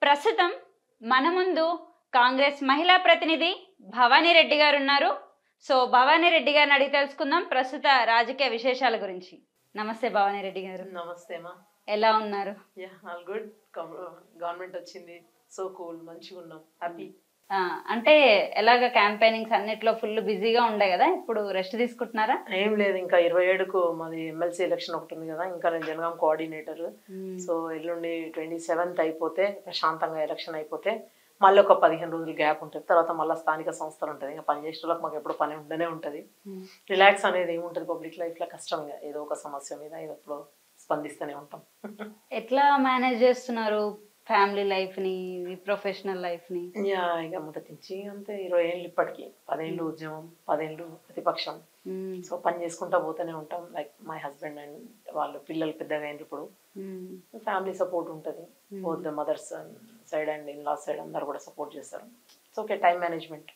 ప్రస్తుతం మన ముందు కాంగ్రెస్ మహిళా ప్రతినిధి భవానీ రెడ్డి గారు ఉన్నారు సో భవానీ రెడ్డి గారిని అడిగి తెలుసుకుందాం ప్రస్తుత రాజకీయ విశేషాల గురించి నమస్తే భవానీ రెడ్డి గారు నమస్తే మా ఎలా ఉన్నారు యా ఆల్ గుడ్ గవర్నమెంట్ వచ్చింది సో కూల్ మంచిగా ఉన్నాం హ్యాపీ ఆ, అంటే ఎలాగ క్యాంపెయినింగ్స్ అన్నిట్లో ఫుల్ బిజీగా ఉండే కదా ఇప్పుడు రెస్ట్ తీసుకుంటున్నారా ఏం లేదు ఇంకా ఇరవై ఏడుకు మాది ఎమ్మెల్సీ ఎలక్షన్ ఒకటి ఉంది కదా ఇంకా నేను జనగాం కోఆర్డినేటర్ సో ఎల్లుండి ట్వంటీ సెవెంత్ అయిపోతే ప్రశాంతంగా ఎలక్షన్ అయిపోతే మళ్ళీ ఒక పదిహేను రోజులు గ్యాప్ ఉంటుంది తర్వాత మళ్ళీ స్థానిక సంస్థలు ఉంటుంది ఇంకా పని చేసే వాళ్ళకి మాకు ఎప్పుడు పని ఉండనే ఉంటుంది మ్మ్. రిలాక్స్ అనేది ఏముంటుంది పబ్లిక్ లైఫ్లో కష్టం ఇంకా ఏదో ఒక సమస్య మీద ఏదో ఎప్పుడో స్పందిస్తూనే ఉంటాం ఎట్లా మేనేజ్ చేస్తున్నారు ఫ్యామిలీ లైఫ్ ని ప్రొఫెషనల్ లైఫ్ ని యా ఇక మొదటి నుంచి అంతే ఇరవై ఏళ్ళు ఇప్పటికి పదేళ్ళు ఉద్యమం పదేళ్ళు ప్రతిపక్షం మ్మ్. సో పని చేసుకుంటా పోతూనే ఉంటాం లైక్ మై హస్బెండ్ అండ్ వాళ్ళు పిల్లలు పెద్దగా అయింది ఇప్పుడు మ్మ్. ఫ్యామిలీ సపోర్ట్ ఉంటుంది Hmm. Both the mothers side and in law side అందరు కూడా సపోర్ట్ చేస్తారు ఇట్స్ ఓకే టైం మేనేజ్మెంట్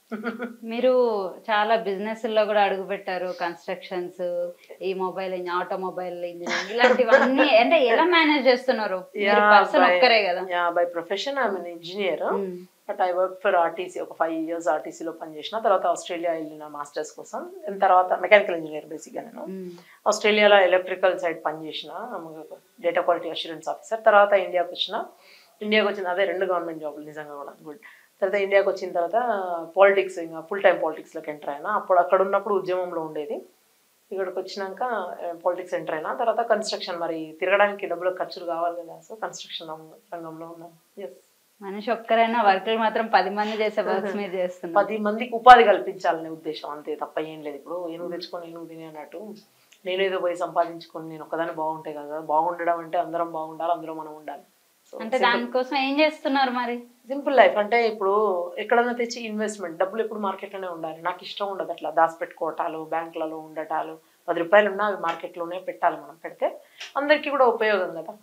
మీరు చాలా బిజినెస్ లో కూడా అడుగు పెట్టారు కన్స్ట్రక్షన్స్ ఈ మొబైల్ ఆటోమొబైల్ ఇంజనీరింగ్ ఇలాంటివన్నీ అంటే ఎలా మేనేజ్ చేస్తున్నారు పర్సన్ ఒక్కరే కదా yeah by profession I mean engineer hmm. But I work for RTC ఒక ఫైవ్ ఇయర్స్ ఆర్టీసీలో పనిచేసిన తర్వాత ఆస్ట్రేలియా వెళ్ళిన మాస్టర్స్ కోసం దాని తర్వాత మెకానికల్ ఇంజనీర్ బేసిక్గా నేను మ్మ్. ఆస్ట్రేలియాలో ఎలక్ట్రికల్ సైడ్ పనిచేసిన డేటా క్వాలిటీ అష్యూరెన్స్ ఆఫీసర్ తర్వాత ఇండియాకి వచ్చిన ఇండియాకి వచ్చిన అదే రెండు గవర్నమెంట్ జాబ్లు నిజంగా కూడా గుడ్ తర్వాత ఇండియాకి వచ్చిన తర్వాత పాలిటిక్స్ ఇంకా ఫుల్ టైం పాలిటిక్స్లోకి ఎంటర్ అయినా అప్పుడు అక్కడ ఉన్నప్పుడు ఉద్యమంలో ఉండేది ఇక్కడికి వచ్చినాక పాలిటిక్స్ ఎంటర్ అయినా తర్వాత కన్స్ట్రక్షన్ మరి తిరగడానికి డబ్బులు ఖర్చులు కావాలి కదా సో కన్స్ట్రక్షన్ రంగంలో ఉన్నాం ఎస్ మనిషి ఒక్కరైనా వర్కులు మాత్రం పది మంది చేసే వర్క్స్ మీరు చేస్తున్నారు పది మందికి ఉపాధి కల్పించాలనే ఉద్దేశం అంతే తప్ప ఏం లేదు ఇప్పుడు ఏనుగు తెచ్చుకొని ఏనుగు తినే అన్నట్టు నేను ఏదో పోయి సంపాదించుకొని నేను ఒకదాన్ని బాగుంటాయి కదా బాగుండడం అంటే అందరం బాగుండాలి అందరం మనం ఉండాలి సో అంటే దానికోసం ఏం చేస్తున్నారు మరి సింపుల్ లైఫ్ అంటే ఇప్పుడు ఎక్కడన్నా తెచ్చి ఇన్వెస్ట్మెంట్ డబ్బులు ఎప్పుడు మార్కెట్లోనే ఉండాలి నాకు ఇష్టం ఉండదు అట్లా దాచిపెట్టుకోవటాలు బ్యాంకులలో ఉండటాలు పది రూపాయలు ఉన్నా అవి మార్కెట్లోనే పెట్టాలి మనం పెడితే అందరికీ కూడా ఉపయోగం కదా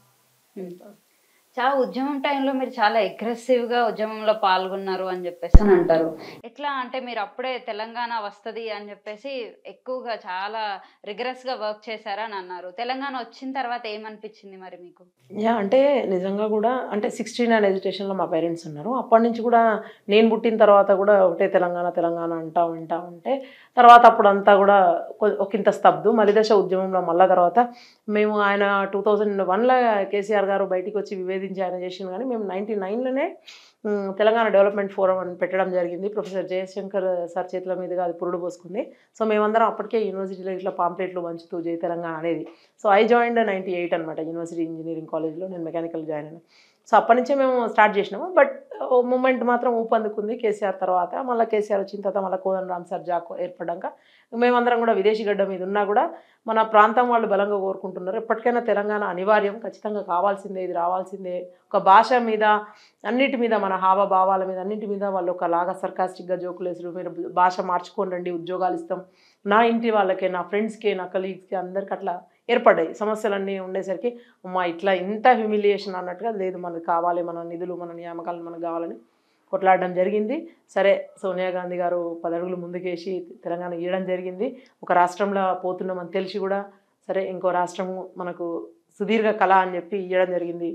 చాలా ఉద్యమం టైంలో మీరు చాలా అగ్రెసివ్ గా ఉద్యమంలో పాల్గొన్నారు అని చెప్పేసి అని అంటారు ఎట్లా అంటే మీరు అప్పుడే తెలంగాణ వస్తది అని చెప్పేసి ఎక్కువగా చాలా రిగరస్ గా వర్క్ చేశారా అని అన్నారు తెలంగాణ వచ్చిన తర్వాత ఏమనిపించింది మరి మీకు యా అంటే నిజంగా కూడా అంటే సిక్స్టీన్ అండ్ ఎడ్యుకేషన్లో మా పేరెంట్స్ ఉన్నారు అప్పటి నుంచి కూడా నేను పుట్టిన తర్వాత కూడా ఒకటే తెలంగాణ తెలంగాణ అంటా వింటా ఉంటే తర్వాత అప్పుడు అంతా కూడా కొ- ఒకంత స్తబ్దు మలిదశ ఉద్యమంలో మళ్ళా తర్వాత మేము ఆయన టూ థౌజండ్ వన్లో కేసీఆర్ గారు బయటికి వచ్చి వివేదించి ఆయన చేసింది కానీ మేము నైంటీ నైన్లోనే తెలంగాణ డెవలప్మెంట్ ఫోరం అని పెట్టడం జరిగింది ప్రొఫెసర్ జయశంకర్ సార్ చేతుల మీదుగా అది పురుడు పోసుకుంది సో మేమందరం అప్పటికే యూనివర్సిటీలో ఇట్లా పాంప్లెట్లు పంచుతూ జై తెలంగాణ అనేది so I joined ninety eight అనమాట యూనివర్సిటీ ఇంజనీరింగ్ కాలేజ్లో నేను మెకానికల్ జాయిన్ అయినా సో అప్పటి నుంచే మేము స్టార్ట్ చేసినాము బట్ మూమెంట్ మాత్రం ఊపందుకుంది కేసీఆర్ తర్వాత మళ్ళీ కేసీఆర్ వచ్చిన తర్వాత మళ్ళీ కోదన్ రామ్ సార్ జాక్ ఏర్పడ్డాక మేమందరం కూడా విదేశీ గడ్డ మీద ఉన్నా కూడా మన ప్రాంతం వాళ్ళు బలంగా కోరుకుంటున్నారు ఎప్పటికైనా తెలంగాణ అనివార్యం ఖచ్చితంగా కావాల్సిందే ఇది రావాల్సిందే ఒక భాష మీద అన్నిటి మీద మన హావభావాల మీద అన్నిటి మీద వాళ్ళు ఒకలాగా సర్కాస్టిక్గా జోకులు వేసుడు మీరు భాష మార్చుకొని రండి ఉద్యోగాలు ఇస్తాం నా ఇంటి వాళ్ళకే నా ఫ్రెండ్స్కి నా కలీగ్స్కి అందరికి అట్లా ఏర్పడ్డాయి సమస్యలన్నీ ఉండేసరికి అమ్మా ఇట్లా ఇంత హ్యూమిలియేషన్ అన్నట్టుగా లేదు మనకు కావాలి మన నిధులు మన నియామకాలు మనకు కావాలని కొట్లాడడం జరిగింది సరే సోనియా గాంధీ గారు పదడుగులు ముందుకేసి తెలంగాణ ఇవ్వడం జరిగింది ఒక రాష్ట్రంలో పోతున్నామని తెలిసి కూడా సరే ఇంకో రాష్ట్రం మనకు సుదీర్ఘ కళ అని చెప్పి ఇవ్వడం జరిగింది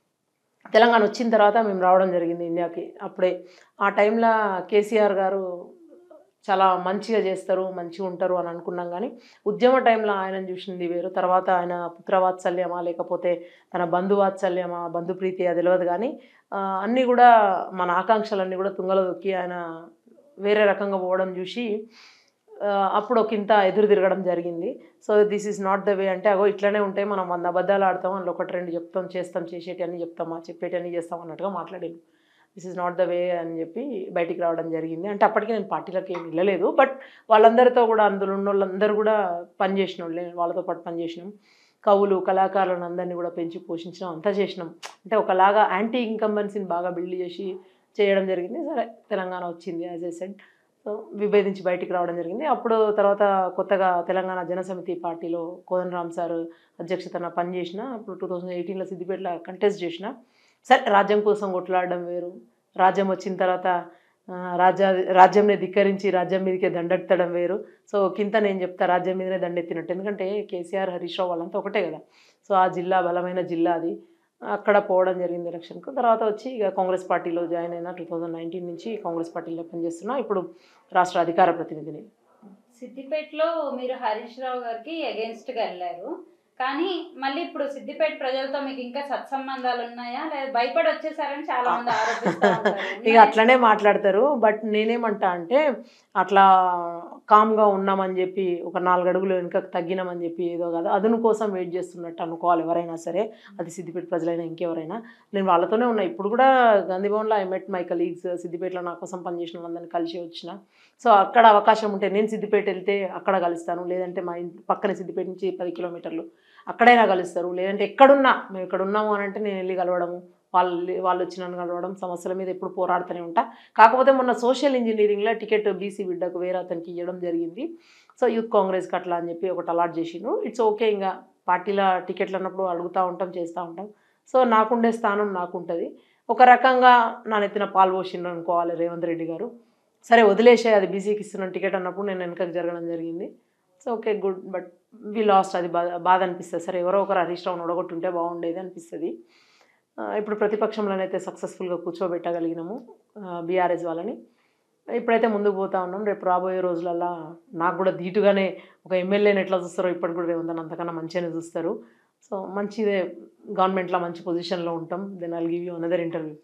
తెలంగాణ వచ్చిన తర్వాత మేము రావడం జరిగింది ఇండియాకి అప్పుడే ఆ టైంలో కేసీఆర్ గారు చాలా మంచిగా చేస్తారు మంచిగా ఉంటారు అని అనుకున్నాం కానీ ఉద్యమ టైంలో ఆయనను చూసింది వేరు తర్వాత ఆయన పుత్రవాత్సల్యమా లేకపోతే తన బంధువాత్సల్యమా బంధుప్రీతి అది తెలియదు కానీ ఆ, అన్నీ కూడా మన ఆకాంక్షలన్నీ కూడా తుంగలో దొక్కి ఆయన వేరే రకంగా పోవడం చూసి ఆ, అప్పుడు ఒక ఇంత ఎదురు తిరగడం జరిగింది so this is not the way అంటే అగో ఇట్లనే ఉంటాయి మనం వంద అబద్ధాలు ఆడతాం అందులో ఒకటి రెండు చెప్తాం చేస్తాం చేసేటి చెప్తామా చెప్పేటి చేస్తాం అన్నట్టుగా మాట్లాడాను this is not the way అని చెప్పి బయటికి రావడం జరిగింది అంటే అప్పటికి నేను పార్టీలకు ఏమి వెళ్ళలేదు బట్ వాళ్ళందరితో కూడా అందులో ఉన్న వాళ్ళందరూ కూడా పనిచేసిన వాళ్ళే వాళ్ళతో పాటు పనిచేసినాం కవులు కళాకారులను అందరినీ కూడా పెంచి పోషించడం అంతా చేసినాం అంటే ఒకలాగా యాంటీ ఇన్కంబెన్సీని బాగా బిల్డ్ చేసి చేయడం జరిగింది సరే తెలంగాణ వచ్చింది యాజ్ ఏ సెడ్ సో విభేదించి బయటికి రావడం జరిగింది అప్పుడు తర్వాత కొత్తగా తెలంగాణ జనసమితి పార్టీలో కోదన్ రామ్ సార్ అధ్యక్షతన పనిచేసిన అప్పుడు టూ థౌజండ్ ఎయిటీన్లో సిద్దిపేటలో కంటెస్ట్ చేసిన సరే రాజ్యం కోసం కొట్లాడడం వేరు రాజ్యం వచ్చిన తర్వాత ఆ, రాజ్యా రాజ్యంని ధిక్కరించి రాజ్యం మీదకే దండెత్తడం వేరు సో కింద నేను చెప్తా రాజ్యం మీదనే దండెత్తినట్టు ఎందుకంటే కేసీఆర్ హరీష్ రావు వాళ్ళంతా ఒకటే కదా సో ఆ జిల్లా బలమైన జిల్లా అది అక్కడ పోవడం జరిగింది ఎలక్షన్కు తర్వాత వచ్చి ఇక కాంగ్రెస్ పార్టీలో జాయిన్ అయిన టూ థౌజండ్ నైన్టీన్ నుంచి కాంగ్రెస్ పార్టీలో పనిచేస్తున్నా ఇప్పుడు రాష్ట్ర అధికార ప్రతినిధిని సిద్దిపేటలో మీరు హరీష్ రావు గారికి against గా వెళ్ళారు కానీ మళ్ళీ ఇప్పుడు సిద్దిపేట ప్రజలతో మీకు ఇంకా సత్సంబంధాలు ఉన్నాయా లేదా భయపడి వచ్చేసారని చాలా మంది ఆరోపిస్తా ఉంటారు. ఇక అట్లనే మాట్లాడతారు బట్ నేనేమంటా అంటే అట్లా కామ్గా ఉన్నామని చెప్పి ఒక నాలుగు అడుగులు వెనుక తగ్గినామని చెప్పి ఏదో కాదు అదును కోసం వెయిట్ చేస్తున్నట్టు అనుకోవాలి ఎవరైనా సరే అది సిద్దిపేట ప్రజలైనా ఇంకెవరైనా నేను వాళ్ళతోనే ఉన్నా ఇప్పుడు కూడా గాంధీ భవన్లో ఐ మెట్ మై కలీగ్స్ సిద్దిపేటలో నా కోసం పనిచేసిన వాళ్ళందరినీ కలిసి వచ్చిన సో అక్కడ అవకాశం ఉంటే నేను సిద్దిపేట వెళ్తే అక్కడ కలుస్తాను లేదంటే మా ఇంటి పక్కనే సిద్దిపేట నుంచి పది కిలోమీటర్లు అక్కడైనా కలుస్తారు లేదంటే ఎక్కడున్నా మేము ఇక్కడ ఉన్నాము అని అంటే నేను వెళ్ళి కలవడము వాళ్ళు వాళ్ళు వచ్చి నన్ను కలవడం సమస్యల మీద ఎప్పుడు పోరాడుతూనే ఉంటా కాకపోతే మొన్న సోషల్ ఇంజనీరింగ్లో టికెట్ బీసీ బిడ్డకు వేరే అతనికి ఇవ్వడం జరిగింది సో యూత్ కాంగ్రెస్కి అట్లా అని చెప్పి ఒకటి అలాట్ చేసిండ్రు ఇట్స్ ఓకే ఇంకా పార్టీల టికెట్లు అన్నప్పుడు అడుగుతూ ఉంటాం చేస్తూ ఉంటాం సో నాకుండే స్థానం నాకుంటుంది ఒక రకంగా నా నెత్తిన పాలు పోసిండ్రు అనుకోవాలి రేవంత్ రెడ్డి గారు సరే వదిలేసే అది బీసీకి ఇస్తున్న టికెట్ అన్నప్పుడు నేను వెనకకి జరగడం జరిగింది so okay good but we lost అది బాధ బాధ అనిపిస్తుంది సరే ఎవరో ఒకరు హరీష్ రావును ఒడగొట్టుంటే బాగుండేది అనిపిస్తుంది ఆ, ఇప్పుడు ప్రతిపక్షంలోనైతే సక్సెస్ఫుల్గా కూర్చోబెట్టగలిగినాము బీఆర్ఎస్ వాళ్ళని ఇప్పుడైతే ముందుకు పోతా ఉన్నాం రేపు రాబోయే రోజులల్లో నాకు కూడా ధీటుగానే ఒక ఎమ్మెల్యేని ఎట్లా చూస్తారో ఇప్పటికి కూడా రేవంత్ అన్న అంతకన్నా మంచిగానే చూస్తారు సో మంచిదే గవర్నమెంట్లో మంచి పొజిషన్లో ఉంటాం then I'll give you another interview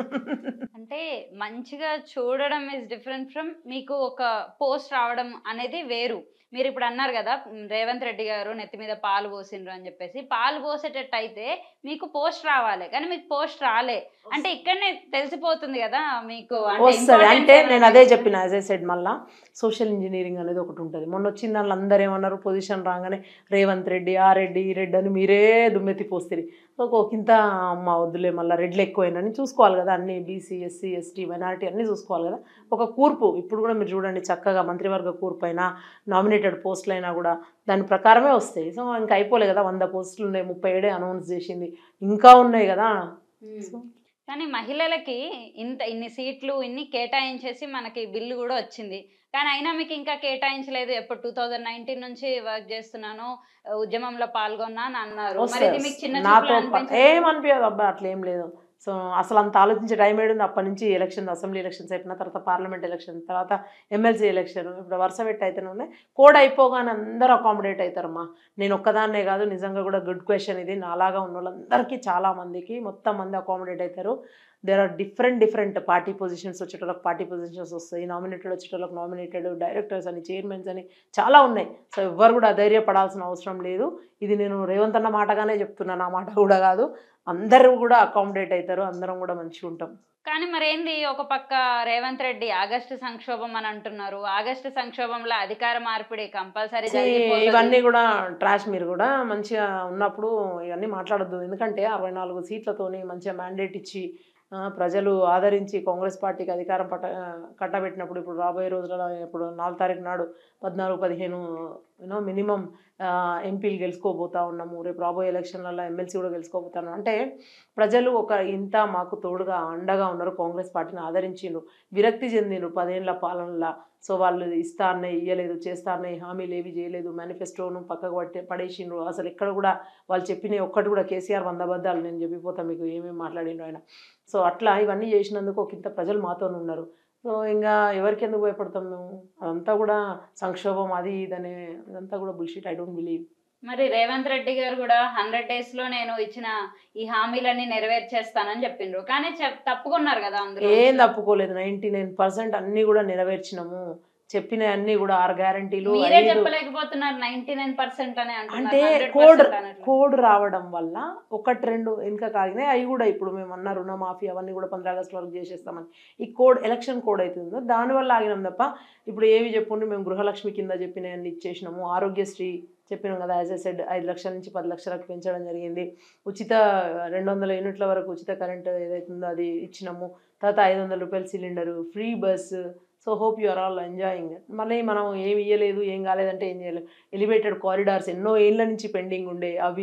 అంటే మంచిగా చూడడం ఇస్ డిఫరెంట్ ఫ్రమ్ మీకు ఒక పోస్ట్ రావడం అనేది వేరు మీరు ఇప్పుడు అన్నారు కదా మ్, రేవంత్ రెడ్డి గారు నెత్తి మీద పాలు పోసిండ్రు అని చెప్పేసి పాలు పోసేటట్టు అయితే మీకు పోస్ట్ రావాలి కానీ మీకు పోస్ట్ రాలే అంటే ఇక్కడనే తెలిసిపోతుంది కదా మీకు అంటే వస్తుంది importance అంటే ఏమైనా నేను అదే ఉందా? చెప్పిన యాజ్ ఐ సెడ్ మళ్ళా సోషల్ ఇంజనీరింగ్ అనేది ఒకటి ఉంటుంది మొన్న వచ్చిన దాంట్లో అందరూ ఏమన్నారు పొజిషన్ రాగానే రేవంత్ రెడ్డి ఆ రెడ్డి ఈ రెడ్డి అని మీరే దుమ్మెత్తి పోస్తుంది ఒకంత అమ్మ వద్దులే మళ్ళీ రెడ్లు ఎక్కువైనని చూసుకోవాలి కదా అన్ని బీసీ ఎస్సీ ఎస్టీ మైనారిటీ అన్నీ చూసుకోవాలి కదా ఒక కూర్పు ఇప్పుడు కూడా మీరు చూడండి చక్కగా మంత్రివర్గ కూర్పు అయినా నామినేటెడ్ పోస్టులు అయినా కూడా దాని ప్రకారమే వస్తాయి సో ఇంకా అయిపోలే కదా వంద పోస్టులు ఉన్నాయి ముప్పై ఏడే అనౌన్స్ చేసింది ఇంకా ఉన్నాయి కదా మ్. సో కానీ మహిళలకి ఇంత ఇన్ని సీట్లు ఇన్ని కేటాయించేసి మనకి బిల్లు కూడా వచ్చింది కానీ అయినా మీకు ఇంకా కేటాయించలేదు ఎప్పుడు టూ థౌజండ్ నైన్టీన్ నుంచి వర్క్ చేస్తున్నాను ఉద్యమంలో పాల్గొన్నా అని అన్నారు మరి ఇది మీకు చిన్న నాతో చూపులా ప- అనిపించదా? ఏమనిపించదు అబ్బా అట్లా ఏం లేదు సో అసలు అంత ఆలోచించే టైం ఏడుంది అప్పటి నుంచి ఎలక్షన్ అసెంబ్లీ ఎలక్షన్స్ అయిపోయిన తర్వాత పార్లమెంట్ ఎలక్షన్ తర్వాత ఎమ్మెల్సీ ఎలక్షన్ ఇప్పుడు వరుస పెట్టి అయితేనే ఉన్నాయి కోడ్ అయిపోగానే అందరూ అకామిడేట్ అవుతారమ్మా నేను ఒక్కదాన్నే కాదు నిజంగా కూడా గుడ్ క్వశ్చన్ ఇది నాలాగా ఉన్న వాళ్ళందరికీ చాలా మందికి మొత్తం మంది అకామిడేట్ అవుతారు there are different different party positions వచ్చేటోళ్ళకి పార్టీ పొజిషన్స్ వస్తాయి నామినేటెడ్ వచ్చేటోళ్ళకి నామినేటెడ్ డైరెక్టర్స్ అని చైర్మన్స్ అని చాలా ఉన్నాయి సో ఎవ్వరు కూడా అధైర్యపడాల్సిన అవసరం లేదు ఇది నేను రేవంత్ అన్న మాటగానే చెప్తున్నాను ఆ మాట కూడా కాదు అందరూ కూడా అకామిడేట్ అవుతారు అందరం కూడా మంచిగా ఉంటాం కానీ మరేంది ఒక పక్క రేవంత్ రెడ్డి ఆగస్టు సంక్షోభం అని అంటున్నారు ఆగస్టు సంక్షోభంలో అధికార మార్పిడి కంపల్సరీ See, ఇవన్నీ కూడా ట్రాష్ మీరు కూడా మంచిగా ఉన్నప్పుడు ఇవన్నీ మాట్లాడద్దు ఎందుకంటే అరవై నాలుగు సీట్లతోని మంచిగా మ్యాండేట్ ఇచ్చి ఆ, ప్రజలు ఆదరించి కాంగ్రెస్ పార్టీకి అధికారం పట్ట ఆ, కట్టబెట్టినప్పుడు ఇప్పుడు రాబోయే రోజులలో ఇప్పుడు నాలుగు తారీఖు నాడు పద్నాలుగు పదిహేను యూనో మినిమం ఎంపీలు గెలుచుకోబోతా ఉన్నాము రేపు రాబోయే ఎలక్షన్లలో ఎమ్మెల్సీ కూడా గెలుచుకోబోతాను అంటే ప్రజలు ఒక ఇంత మాకు తోడుగా అండగా ఉన్నారు కాంగ్రెస్ పార్టీని ఆదరించిండ్రు విరక్తి చెందిండ్రు పదేళ్ల పాలనలో సో వాళ్ళు ఇస్తా అన్న ఇయ్యలేదు చేస్తా అన్న హామీలు ఏవి చేయలేదు మేనిఫెస్టోను పక్కకు పట్టే పడేసిండ్రు అసలు ఎక్కడ కూడా వాళ్ళు చెప్పిన ఒక్కటి కూడా కేసీఆర్ వంద అబద్ధాలు నేను చెప్పిపోతా మీకు ఏమేమి మాట్లాడిండ్రు ఆయన సో అట్లా ఇవన్నీ చేసినందుకు ఒక ఇంత ప్రజలు మాతో ఉన్నారు సో ఇంకా ఎవరికి ఎందుకు భయపడతాం మేము అదంతా కూడా సంక్షోభం అది ఇదని అదంతా కూడా బుల్షిట్ ఐ డోంట్ బిలీవ్ మరి రేవంత్ రెడ్డి గారు కూడా హండ్రెడ్ డేస్ లో నేను ఇచ్చిన ఈ హామీలన్నీ నెరవేర్చేస్తానని చెప్పిండ్రు కానీ చెప్- తప్పుకున్నారు కదా అందులో ఏం తప్పుకోలేదు నైంటీ నైన్ పర్సెంట్ అన్నీ కూడా నెరవేర్చినాము చెప్పిన అన్నీ కూడా ఆరు గ్యారంటీలు మీరే ఐదు చెప్పలేకపోతున్నారు నైన్టీ నైన్ పర్సెంట్ అని అంటే అంటున్నారు కోడ్ 100% అన్నట్లు. కోడ్ రావడం వల్ల ఒకటి రెండు వెనుక కాగినాయి అవి కూడా ఇప్పుడు మేము అన్న రుణమాఫీ అవన్నీ కూడా పంద్రా ఆగస్ట్ వరకు చేసేస్తామని ఈ కోడ్ ఎలక్షన్ కోడ్ అవుతుందో దానివల్ల ఆగినాం తప్ప ఇప్పుడు ఏవి చెప్పుండి మేము గృహలక్ష్మి కింద చెప్పిన అన్ని ఇచ్చేసినాము ఆరోగ్యశ్రీ చెప్పినాం కదా యాజ్ ఎ సెడ్ ఐదు లక్షల నుంచి పది లక్షలకు పెంచడం జరిగింది ఉచిత రెండు వందల యూనిట్ల వరకు ఉచిత కరెంట్ ఏదైతుందో అది ఇచ్చినాము తర్వాత ఐదు వందల రూపాయల cylinder free bus so hope you are all enjoying మళ్ళీ మనం ఏమి ఇయ్యలేదు ఏం కాలేదంటే ఏం చేయలేదు ఎలివేటెడ్ కారిడార్స్ ఎన్నో ఏళ్ళ నుంచి పెండింగ్ ఉండే అవి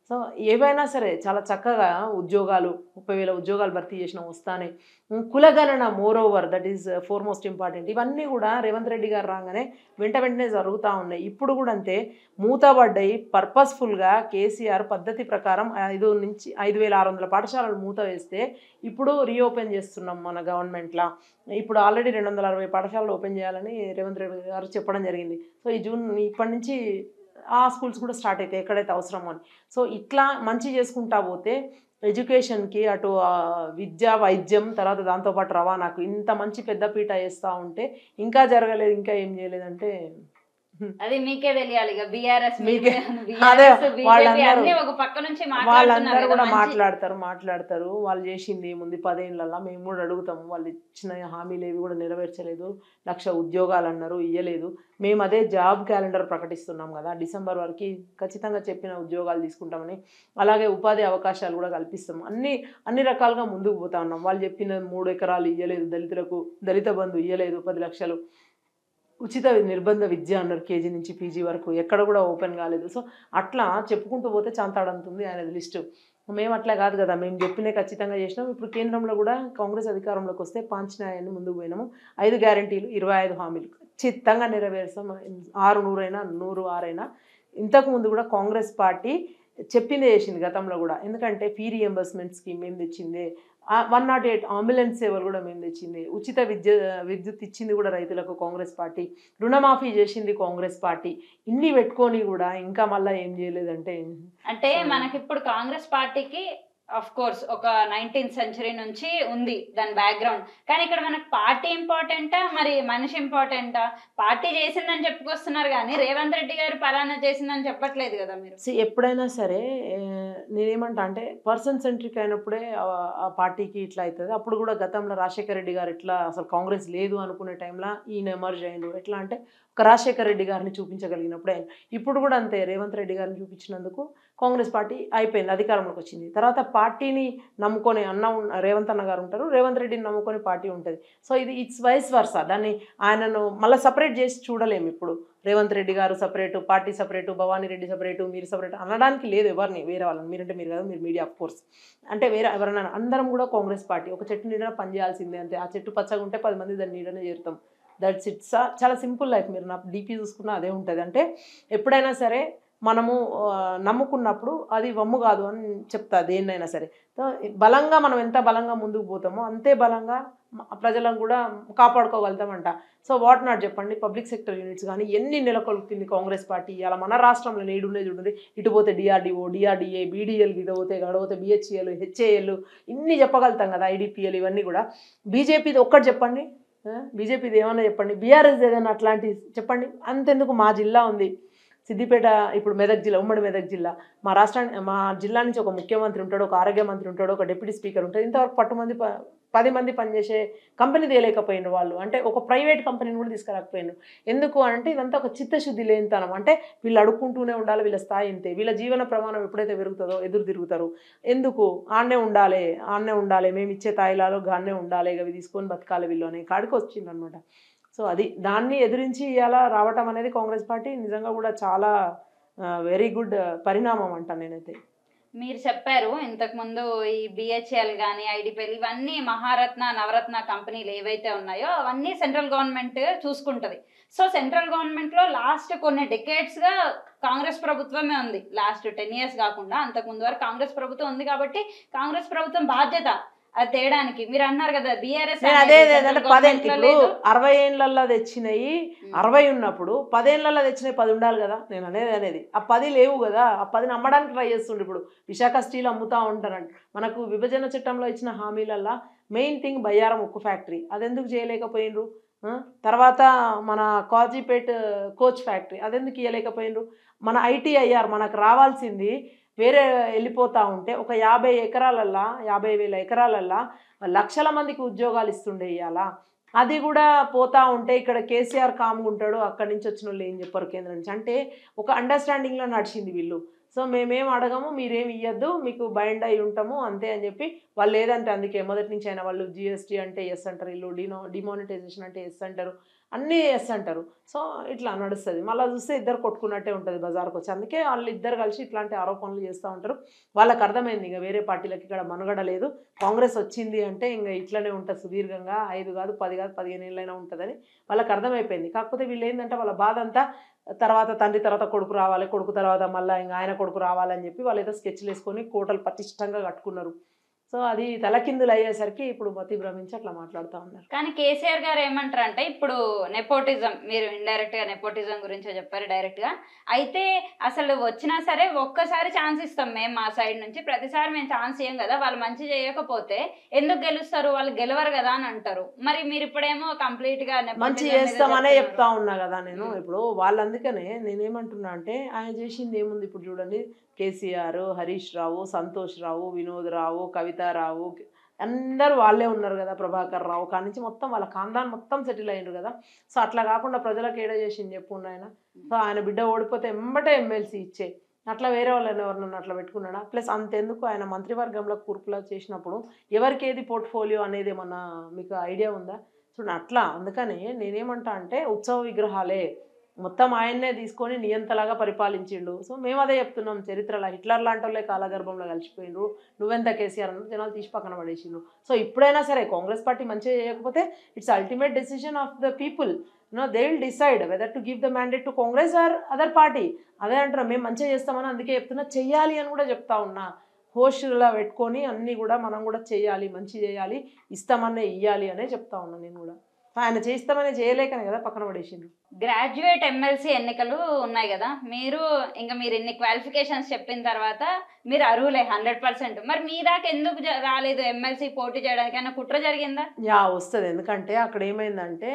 సో ఏవైనా సరే చాలా చక్కగా ఉద్యోగాలు ముప్పై వేల ఉద్యోగాలు భర్తీ చేసిన వస్తానే ఉమ్, కులగణన moreover that is foremost important ఇవన్నీ కూడా రేవంత్ రెడ్డి గారు రాగానే వెంట వెంటనే జరుగుతూ ఉన్నాయి ఇప్పుడు కూడా అంతే మూతబడ్డాయి పర్పస్ఫుల్గా కేసీఆర్ పద్ధతి ప్రకారం ఐదు నుంచి ఐదు వేల ఆరు వందల పాఠశాలలు మూత వేస్తే ఇప్పుడు రీఓపెన్ చేస్తున్నాం మన గవర్నమెంట్లో ఇప్పుడు ఆల్రెడీ రెండు వందల అరవై పాఠశాలలు ఓపెన్ చేయాలని రేవంత్ రెడ్డి గారు చెప్పడం జరిగింది సో ఈ జూన్ ఇప్పటి నుంచి ఆ స్కూల్స్ కూడా స్టార్ట్ అవుతాయి ఎక్కడైతే అవసరమో అని సో ఇట్లా మంచి చేసుకుంటా పోతే ఎడ్యుకేషన్కి అటు ఆ, విద్య వైద్యం తర్వాత దాంతోపాటు రవాణాకు ఇంత మంచి పెద్దపీట వేస్తూ ఉంటే ఇంకా జరగలేదు ఇంకా ఏం చేయలేదంటే అది మీకే తెలియాలి ఇక బీఆర్ఎస్ మీకే- అదే, వాళ్ళందరూ- అన్ని ఒక పక్క నుంచి వాళ్ళందరూ మాట్లాడుతున్నారు కూడా కదా, మంచి- మాట్లాడతారు మాట్లాడతారు వాళ్ళు చేసింది ముందు పదేళ్ళల్లో మేము కూడా అడుగుతాము వాళ్ళు ఇచ్చిన హామీలు ఏవి కూడా నెరవేర్చలేదు లక్ష ఉద్యోగాలు అన్నారు ఇయ్యలేదు మేము అదే జాబ్ క్యాలెండర్ ప్రకటిస్తున్నాం కదా డిసెంబర్ వరకు ఖచ్చితంగా చెప్పిన ఉద్యోగాలు తీసుకుంటామని అలాగే ఉపాధి అవకాశాలు కూడా కల్పిస్తాం అన్ని అన్ని రకాలుగా ముందుకు పోతా ఉన్నాం వాళ్ళు చెప్పిన మూడు ఎకరాలు ఇయ్యలేదు దళితులకు దళిత బంధు ఇయ్యలేదు పది లక్షలు ఉచిత నిర్బంధ విద్య అన్నారు కేజీ నుంచి పీజీ వరకు ఎక్కడ కూడా ఓపెన్ కాలేదు సో అట్లా చెప్పుకుంటూ పోతే చాంతాడంతుంది ఆయన లిస్టు మేము అట్లా కాదు కదా మేము చెప్పినే ఖచ్చితంగా చేసినాం ఇప్పుడు కేంద్రంలో కూడా కాంగ్రెస్ అధికారంలోకి వస్తే పాంచినాయాన్ని ముందుకు పోయినాము ఐదు గ్యారంటీలు ఇరవై ఐదు హామీలు ఖచ్చితంగా నెరవేరుస్తాం ఆరు నూరైనా నూరు ఆరైనా ఇంతకు ముందు కూడా కాంగ్రెస్ పార్టీ చెప్పిందే చేసింది గతంలో కూడా ఎందుకంటే ఫీ రియంబర్స్మెంట్ స్కీమ్ మేము తెచ్చిందే వన్ నాట్ ఎయిట్ అంబులెన్స్ సేవలు కూడా మేము తెచ్చింది ఉచిత విద్య విద్యుత్ ఇచ్చింది కూడా రైతులకు కాంగ్రెస్ పార్టీ రుణమాఫీ చేసింది కాంగ్రెస్ పార్టీ ఇన్ని పెట్టుకొని కూడా ఇంకా మళ్ళీ ఏం చేయలేదంటే అంటే మనకి ఇప్పుడు కాంగ్రెస్ పార్టీకి అఫ్ కోర్స్ ఒక నైన్టీన్త్ సెంచరీ నుంచి ఉంది దాని బ్యాక్గ్రౌండ్ కానీ ఇక్కడ మనకి పార్టీ ఇంపార్టెంటా మరి మనిషి ఇంపార్టెంటా పార్టీ చేసిందని చెప్పుకొస్తున్నారు కానీ రేవంత్ రెడ్డి గారు పలానా చేసిందని చెప్పట్లేదు కదా మీరు See, ఎప్పుడైనా సరే ఏ, నేనేమంటా అంటే పర్సన్ సెంట్రిక్ అయినప్పుడే ఆ- ఆ పార్టీకి ఇట్లా అవుతుంది అప్పుడు కూడా గతంలో రాజశేఖర రెడ్డి గారు ఇట్లా అసలు కాంగ్రెస్ లేదు అనుకునే టైంలో ఈయన ఎమర్జ్ అయ్యిండు ఎట్లా అంటే ఒక రాజశేఖర రెడ్డి గారిని చూపించగలిగినప్పుడు ఆయన ఇప్పుడు కూడా అంతే రేవంత్ రెడ్డి గారిని చూపించినందుకు కాంగ్రెస్ పార్టీ అయిపోయింది అధికారంలోకి వచ్చింది తర్వాత పార్టీని నమ్ముకొని అన్న ఉన్- రేవంత్ అన్న గారు ఉంటారు రేవంత్ రెడ్డిని నమ్ముకొని పార్టీ ఉంటుంది సో ఇది ఇట్స్ వైస్ వర్సా దాన్ని ఆయనను మళ్ళీ సపరేట్ చేసి చూడలేము ఇప్పుడు రేవంత్ రెడ్డి గారు separate party separate Bhavani Reddy separate మీరు సపరేట్ అనడానికి లేదు ఎవరిని వేరే వాళ్ళని మీరంటే మీరు కాదు మీరు మీడియా ఆఫ్ కోర్స్ అంటే వేరే ఎవరైనా అందరం కూడా కాంగ్రెస్ పార్టీ ఒక చెట్టు నీడన పనిచేయాల్సిందే అంతే ఆ చెట్టు పచ్చగా ఉంటే పది మంది దాని నీడనే చేరుతాం దట్స్ ఇట్స్ చాలా సింపుల్ లైఫ్ మీరు నా డీపీ చూసుకున్నా అదే ఉంటుంది అంటే ఎప్పుడైనా సరే మనము ఆ, నమ్ముకున్నప్పుడు అది వమ్ము కాదు అని చెప్తా దేన్నైనా సరే సో బలంగా మనం ఎంత బలంగా ముందుకు పోతామో అంతే బలంగా మ- ప్రజలను కూడా కాపాడుకోగలుగుతామంట సో వాట్ నాట్ చెప్పండి పబ్లిక్ సెక్టర్ యూనిట్స్ కానీ ఎన్ని నెలకొల్పింది కాంగ్రెస్ పార్టీ ఇలా మన రాష్ట్రంలో నేడుండే చూడండి ఇటు పోతే డిఆర్డిఓ డిఆర్డిఏ బీడీఎల్ ఇటు పోతే గడపోతే బిహెచ్ఏలు హెచ్ఏఎల్ ఇన్ని చెప్పగలుగుతాం కదా ఐడిపిఎల్ ఇవన్నీ కూడా బీజేపీది ఒక్కటి చెప్పండి బీజేపీది ఏమన్నా చెప్పండి బీఆర్ఎస్ ఏదైనా అట్లాంటి చెప్పండి అంతెందుకు మా జిల్లా ఉంది సిద్దిపేట ఇప్పుడు మెదక్ జిల్లా ఉమ్మడి మెదక్ జిల్లా మా రాష్ట్రాన్ని మా జిల్లా నుంచి ఒక ముఖ్యమంత్రి ఉంటాడు ఒక ఆరోగ్య మంత్రి ఉంటాడు ఒక డిప్యూటీ స్పీకర్ ఉంటాడు ఇంతవరకు పట్టు మంది ప- పది మంది పనిచేసే కంపెనీ తేలేకపోయినారు వాళ్ళు అంటే ఒక ప్రైవేట్ కంపెనీని కూడా తీసుకురాకపోయినారు ఎందుకు అంటే ఇదంతా ఒక చిత్తశుద్ధి లేనితనం అంటే వీళ్ళు అడుక్కుంటూనే ఉండాలి వీళ్ళ స్థాయి ఇంతే వీళ్ళ జీవన ప్రమాణం ఎప్పుడైతే పెరుగుతుందో ఎదురు తిరుగుతారు ఎందుకు ఆడనే ఉండాలి ఆడనే ఉండాలి మేము ఇచ్చే తాయిలాలో గానే ఉండాలి ఇక అవి తీసుకొని బతకాలి వీళ్ళు అనే కాడికి వచ్చింది అనమాట సో అది దాన్ని ఎదిరించి ఇలా రావటం అనేది కాంగ్రెస్ పార్టీ నిజంగా కూడా చాలా వెరీ గుడ్ పరిణామం అంటాను నేనైతే మీరు చెప్పారు ఇంతకు ముందు ఈ బిహెచ్ఎల్ కానీ ఐడిపిఎల్ ఇవన్నీ మహారత్న నవరత్న కంపెనీలు ఏవైతే ఉన్నాయో అవన్నీ సెంట్రల్ గవర్నమెంట్ చూసుకుంటది సో సెంట్రల్ గవర్నమెంట్ లో లాస్ట్ కొన్ని డెకేడ్స్ గా కాంగ్రెస్ ప్రభుత్వమే ఉంది లాస్ట్ టెన్ ఇయర్స్ కాకుండా అంతకు ముందు వరకు కాంగ్రెస్ ప్రభుత్వం ఉంది కాబట్టి కాంగ్రెస్ ప్రభుత్వం బాధ్యత అది తేయడానికి మీరు అన్నారు కదా బీఆర్ఎస్ నేను అదే అదే అంటే పదేంటి ఇప్పుడు అరవై ఏళ్ళల్లో తెచ్చినాయి అరవై ఉన్నప్పుడు పదేళ్లలో తెచ్చినాయి పది ఉండాలి కదా నేను అనేది అనేది ఆ పది లేవు కదా ఆ పదిని అమ్మడానికి ట్రై చేస్తుండే ఇప్పుడు విశాఖ స్టీల్ అమ్ముతా ఉంటారంట మనకు విభజన చట్టంలో ఇచ్చిన హామీలల్లో మెయిన్ థింగ్ బయ్యారం ఉక్కు ఫ్యాక్టరీ అదెందుకు చేయలేకపోయినరు ఆ? తర్వాత మన కాజీపేట్ కోచ్ ఫ్యాక్టరీ అదెందుకు ఇవ్వలేకపోయినరు మన ఐటీఐఆర్ మనకు రావాల్సింది వేరే వెళ్ళిపోతా ఉంటే ఒక యాభై ఎకరాలల్లా యాభై వేల ఎకరాలల్లా లక్షల మందికి ఉద్యోగాలు ఇస్తుండే ఇవాళ అది కూడా పోతా ఉంటే ఇక్కడ కేసీఆర్ కామ్గా ఉంటాడు అక్కడి నుంచి వచ్చిన వాళ్ళు ఏం చెప్పారు కేంద్రం నుంచి అంటే ఒక అండర్స్టాండింగ్లో నడిచింది వీళ్ళు సో మేమేం అడగము మీరేం ఇవ్వద్దు మీకు బైండ్ అయి ఉంటాము అంతే అని చెప్పి వాళ్ళు లేదంటే అందుకే మొదటి నుంచి అయినా వాళ్ళు జిఎస్టీ అంటే ఎస్ అంటారు వీళ్ళు డినో డిమానిటైజేషన్ అంటే ఎస్ అంటారు అన్నీ ఎస్ అంటారు సో ఇట్లా నడుస్తుంది మళ్ళీ చూస్తే ఇద్దరు కొట్టుకున్నట్టే ఉంటుంది బజార్కి వచ్చి అందుకే వాళ్ళు ఇద్దరు కలిసి ఇట్లాంటి ఆరోపణలు చేస్తూ ఉంటారు వాళ్ళకి అర్థమైంది ఇంకా వేరే పార్టీలకి ఇక్కడ మనుగడ లేదు కాంగ్రెస్ వచ్చింది అంటే ఇంకా ఇట్లనే ఉంటుంది సుదీర్ఘంగా ఐదు కాదు పది కాదు పదిహేను ఏళ్ళైనా ఉంటుందని వాళ్ళకి అర్థమైపోయింది కాకపోతే వీళ్ళు ఏంటంటే వాళ్ళ బాధ అంతా తర్వాత తండ్రి తర్వాత కొడుకు రావాలి కొడుకు తర్వాత మళ్ళీ ఇంకా ఆయన కొడుకు రావాలని చెప్పి వాళ్ళు ఏదో స్కెచ్లు వేసుకొని కోటలు పటిష్టంగా కట్టుకున్నారు సో అది తలకిందులు అయ్యేసరికి ఇప్పుడు మతి భ్రమించి అట్లా మాట్లాడుతూ ఉన్నారు కానీ కేసీఆర్ గారు ఏమంటారు అంటే ఇప్పుడు నెపోటిజం మీరు ఇండైరెక్ట్ గా నెపోటిజం గురించి చెప్పారు డైరెక్ట్ గా అయితే అసలు వచ్చినా సరే ఒక్కసారి ఛాన్స్ ఇస్తాం మేము మా సైడ్ నుంచి ప్రతిసారి మేము ఛాన్స్ ఇయ్యం కదా వాళ్ళు మంచి చేయకపోతే ఎందుకు గెలుస్తారు వాళ్ళు గెలవరు కదా అని అంటారు మరి మీరు ఇప్పుడేమో కంప్లీట్ గా nepotism మంచి మీద చేస్తామనే చెప్తున్నారు. చెప్తా ఉన్నా కదా నేను మ్మ్. ఇప్పుడు వాళ్ళందుకనే నేనేమంటున్నా అంటే ఆయన చేసింది ఏముంది ఇప్పుడు చూడండి కేసీఆర్ హరీష్ రావు సంతోష్ రావు వినోద్ రావు కవితారావు అందరూ వాళ్ళే ఉన్నారు కదా ప్రభాకర్ రావు కాడి నుంచి మొత్తం వాళ్ళ ఖాందాన్ మొత్తం సెటిల్ అయ్యిండ్రు కదా సో అట్లా కాకుండా ప్రజలకు ఏడ చేసింది చెప్పు ఆయన సో ఆయన బిడ్డ ఓడిపోతే ఎంబటే ఎమ్మెల్సీ ఇచ్చే అట్లా వేరే వాళ్ళని ఎవరినన్నా అట్లా పెట్టుకున్నాడా ప్లస్ అంతెందుకు ఆయన మంత్రివర్గంలో కూర్పులా చేసినప్పుడు ఎవరికి ఏది పోర్ట్ఫోలియో అనేది ఏమన్నా మీకు ఐడియా ఉందా చూడండి అట్లా అందుకని నేనేమంటా అంటే ఉత్సవ విగ్రహాలే మొత్తం ఆయన్నే తీసుకొని నియంతలాగా పరిపాలించిండు సో మేము అదే చెప్తున్నాం చరిత్రలో హిట్లర్ లాంటి వాళ్ళే కాలగర్భంలో కలిసిపోయిండ్రు నువ్వెంత కేసీఆర్ అన్న జనాలు తీసి పక్కన పడేసిండ్రు సో ఇప్పుడైనా సరే కాంగ్రెస్ పార్టీ మంచిగా చేయకపోతే it's ultimate decision of the people no they will decide whether to give the mandate to Congress or other party అదే అంటారు మేము మంచిగా చేస్తామని అందుకే చెప్తున్నా చెయ్యాలి అని కూడా చెప్తా ఉన్నా హోస్టులా పెట్టుకొని అన్నీ కూడా మనం కూడా చేయాలి మంచి చేయాలి ఇస్తామనే ఇయ్యాలి అనే చెప్తా ఉన్నా నేను కూడా ఆయన చేస్తామనే చేయలేకనే కదా పక్కన పడేసిండ్రు గ్రాడ్యుయేట్ ఎమ్మెల్సీ ఎన్నికలు ఉన్నాయి కదా మీరు ఇంకా మీరు ఇన్ని క్వాలిఫికేషన్స్ చెప్పిన తర్వాత మీరు అర్హులే హండ్రెడ్ పర్సెంట్ మరి మీ దాకా ఎందుకు జ- రాలేదు ఎమ్మెల్సీ పోటీ చేయడానికి అన్న కుట్ర జరిగిందా యా వస్తుంది ఎందుకంటే అక్కడ ఏమైందంటే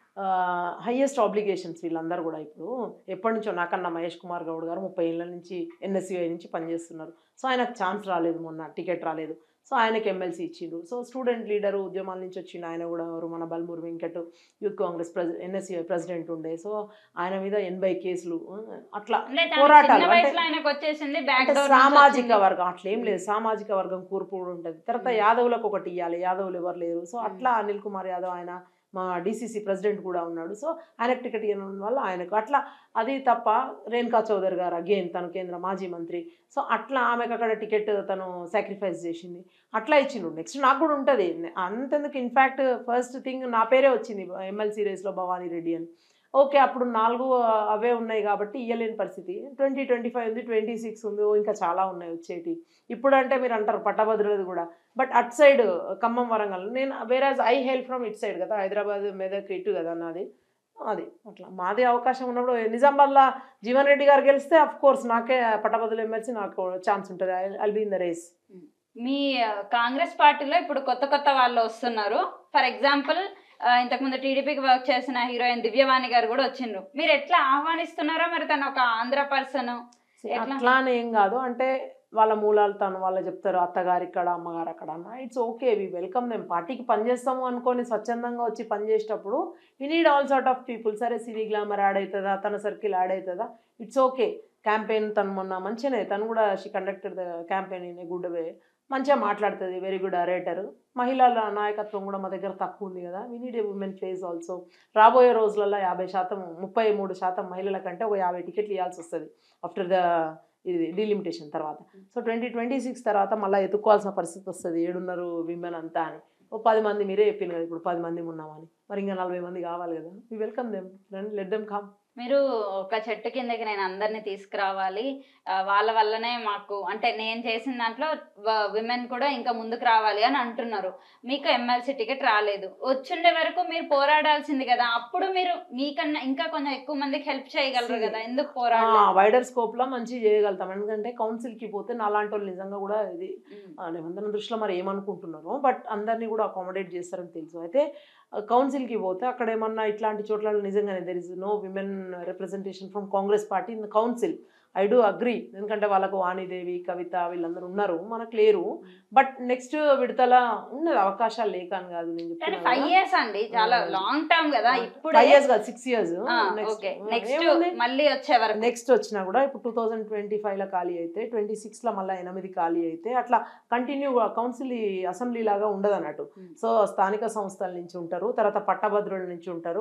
హయ్యెస్ట్ ఆబ్లిగేషన్స్ వీళ్ళందరూ కూడా ఇప్పుడు ఎప్పటి నుంచో నాకన్నా మహేష్ కుమార్ గౌడ్ గారు ముప్పై ఏళ్ళ నుంచి ఎన్ఎస్యుఐ నుంచి పనిచేస్తున్నారు సో ఆయనకు ఛాన్స్ రాలేదు మొన్న టికెట్ రాలేదు సో ఆయనకి ఎమ్మెల్సీ ఇచ్చిండు సో స్టూడెంట్ లీడర్ ఉద్యమాల నుంచి వచ్చిండు ఆయన కూడా ఎవరు మన బల్మూరు వెంకట్ యూత్ కాంగ్రెస్ ప్రెసి ఎన్ఎస్యుఐ ప్రెసిడెంట్ ఉండే సో ఆయన మీద ఎనభై కేసులు ఆ, అట్లా అంటే తనకి పోరాటాలు చిన్న అంటే- వయసులో ఆయనకు వచ్చేసింది బ్యాక్ అంటే డోర్ సామాజిక వర్గం అట్లా ఏం లేదు సామాజిక వర్గం కూర్పు కూడా ఉంటుంది తర్వాత మ్మ్. యాదవులకు ఒకటి ఇవ్వాలి యాదవులు ఎవరు లేరు సో మ్మ్. అట్లా అనిల్ కుమార్ యాదవ్ ఆయన మా డిసిసి ప్రెసిడెంట్ కూడా ఉన్నాడు సో ఆయనకు టికెట్ ఇవ్వడం వల్ల ఆయనకు అట్లా అది తప్ప రేణుకా చౌదరి గారు అగైన్ తను కేంద్ర మాజీ మంత్రి సో అట్లా ఆమెకు అక్కడ టికెట్ తను సాక్రిఫైస్ చేసింది అట్లా ఇచ్చిండు నెక్స్ట్ నాకు కూడా ఉంటుంది అంతెందుకు ఇన్ఫ్యాక్ట్ ఫస్ట్ థింగ్ నా పేరే వచ్చింది ఎమ్మెల్సీ రేస్లో భవానీ రెడ్డి అని ఓకే అప్పుడు నాలుగు ఆ, అవే ఉన్నాయి కాబట్టి ఇయ్యలేని పరిస్థితి ట్వంటీ ట్వంటీ ఫైవ్ ఉంది ట్వంటీ సిక్స్ ఉంది ఓ ఇంకా చాలా ఉన్నాయి వచ్చేటి ఇప్పుడు అంటే మీరు అంటారు పట్టభద్రులది కూడా but at side Khammam Warangal నేను వేరే I help from it side కదా హైదరాబాద్ మెదక్ ఇటు కదా నాది అది అట్లా మాది అవకాశం ఉన్నప్పుడు నిజామాబాద్లో జీవన్ రెడ్డి గారు గెలిస్తే అఫ్ కోర్స్ నాకే పట్టభద్రులు ఎమ్మెల్సీ నాకు ఛాన్స్ ఉంటుంది I be in the race మీ ఆ, కాంగ్రెస్ పార్టీలో ఇప్పుడు కొత్త కొత్త వాళ్ళు వస్తున్నారు ఫర్ ఎగ్జాంపుల్ ఇంతకుముందు టీడీపీకి వర్క్ చేసిన హీరోయిన్ దివ్యవాణి గారు కూడా వచ్చిండ్రు మీరు ఎట్లా ఆహ్వానిస్తున్నారో మరి తను ఒక ఆంధ్ర పర్సన్ ఎట్లా? అట్లా అని ఏం కాదు అంటే వాళ్ళ మూలాలు తను వాళ్ళు చెప్తారు అత్తగారు ఇక్కడ అమ్మగారు అక్కడ అన్న ఇట్స్ ఓకే వి వెల్కమ్ మేము పార్టీకి పనిచేస్తాము అనుకొని స్వచ్ఛందంగా వచ్చి పనిచేసేటప్పుడు we need all sort of people సరే సినీ గ్లామర్ యాడ్ అవుతుందా తన సర్కిల్ యాడ్ అవుతుందా ఇట్స్ ఓకే క్యాంపెయిన్ తను మొన్న మంచిగానే తను కూడా she conducted the campaign in a good way మంచిగా మాట్లాడుతుంది వెరీ గుడ్ అరేటర్ మహిళల నాయకత్వం కూడా మా దగ్గర తక్కువ ఉంది కదా we need a women face also రాబోయే రోజులలో యాభై శాతం ముప్పై మూడు శాతం మహిళల కంటే ఒక యాభై టికెట్లు ఇవ్వాల్సి వస్తుంది ఆఫ్టర్ ద ఇది డిలిమిటేషన్ తర్వాత సో ట్వంటీ ట్వంటీ సిక్స్ తర్వాత మళ్ళీ ఎత్తుక్కోవాల్సిన పరిస్థితి వస్తుంది ఏడున్నర విమెన్ అంతా అని ఓ పది మంది మీరే చెప్పారు కదా ఇప్పుడు పది మంది ఉన్నామని మరి ఇంకా నలభై మంది కావాలి కదా మీ వెల్కమ్ దెమ్ రండి లెట్ దెమ్ కమ్ మీరు ఒక చెట్టు కిందకి నేను అందరినీ తీసుకురావాలి ఆ, వాళ్ళ వల్లనే మాకు అంటే నేను చేసిన దాంట్లో విమెన్ కూడా ఇంకా ముందుకు రావాలి అని అంటున్నారు మీకు ఎమ్మెల్సీ టికెట్ రాలేదు వచ్చుండే వరకు మీరు పోరాడాల్సింది కదా అప్పుడు మీరు మీకన్నా ఇంకా కొంచెం ఎక్కువ మందికి హెల్ప్ చేయగలరు కదా ఎందుకు పోరాడలేదు వైడర్ స్కోప్లో మంచి చేయగలుగుతాం ఎందుకంటే కౌన్సిల్కి పోతే నాలాంటి వాళ్ళు నిజంగా కూడా ఇది ఆ, నిబంధన దృష్టిలో మరి ఏమనుకుంటున్నారో బట్ అందరినీ కూడా అకామిడేట్ చేస్తారని తెలుసు అయితే కౌన్సిల్కి పోతే అక్కడ ఏమన్నా ఇట్లాంటి చోట్ల నిజంగానే there is no women representation from Congress party in council I do agree ఎందుకంటే వాళ్ళకు వాణిదేవి కవిత వీళ్ళందరూ ఉన్నారు మనకు లేరు బట్ నెక్స్ట్ విడతల ఉన్నది అవకాశాలు లేక అని కాదు నేను కానీ చెప్తున్నాను ఫైవ్ కదా. ఇయర్స్ అండి చాలా ఆ. లాంగ్ టర్మ్ కదా ఇప్పుడు ఫైవ్ ఇయర్స్ కాదు సిక్స్ ఇయర్స్ ఓకే నెక్స్ట్ మళ్ళీ వచ్చే వరకు నెక్స్ట్ వచ్చినా కూడా ఇప్పుడు టూ థౌజండ్ ట్వంటీ ఫైవ్లో ఖాళీ అయితే ట్వంటీ సిక్స్లో మళ్ళీ ఎనిమిది ఖాళీ అయితే అట్లా కంటిన్యూ కౌన్సిల్ అసెంబ్లీ లాగా ఉండదు అన్నట్టు Hmm. సో స్థానిక సంస్థల నుంచి ఉంటారు తర్వాత పట్టభద్రుల నుంచి ఉంటారు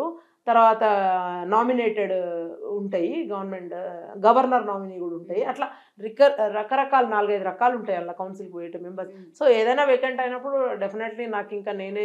తర్వాత నామినేటెడ్ ఉంటాయి గవర్నమెంట్ గవర్నర్ నామినీ కూడా ఉంటాయి అట్లా రిక రకరకాల నాలుగైదు రకాలు ఉంటాయి అలా కౌన్సిల్కి పోయేట మెంబర్స్ సో ఏదైనా వేకెంట్ అయినప్పుడు డెఫినెట్లీ నాకు ఇంకా నేనే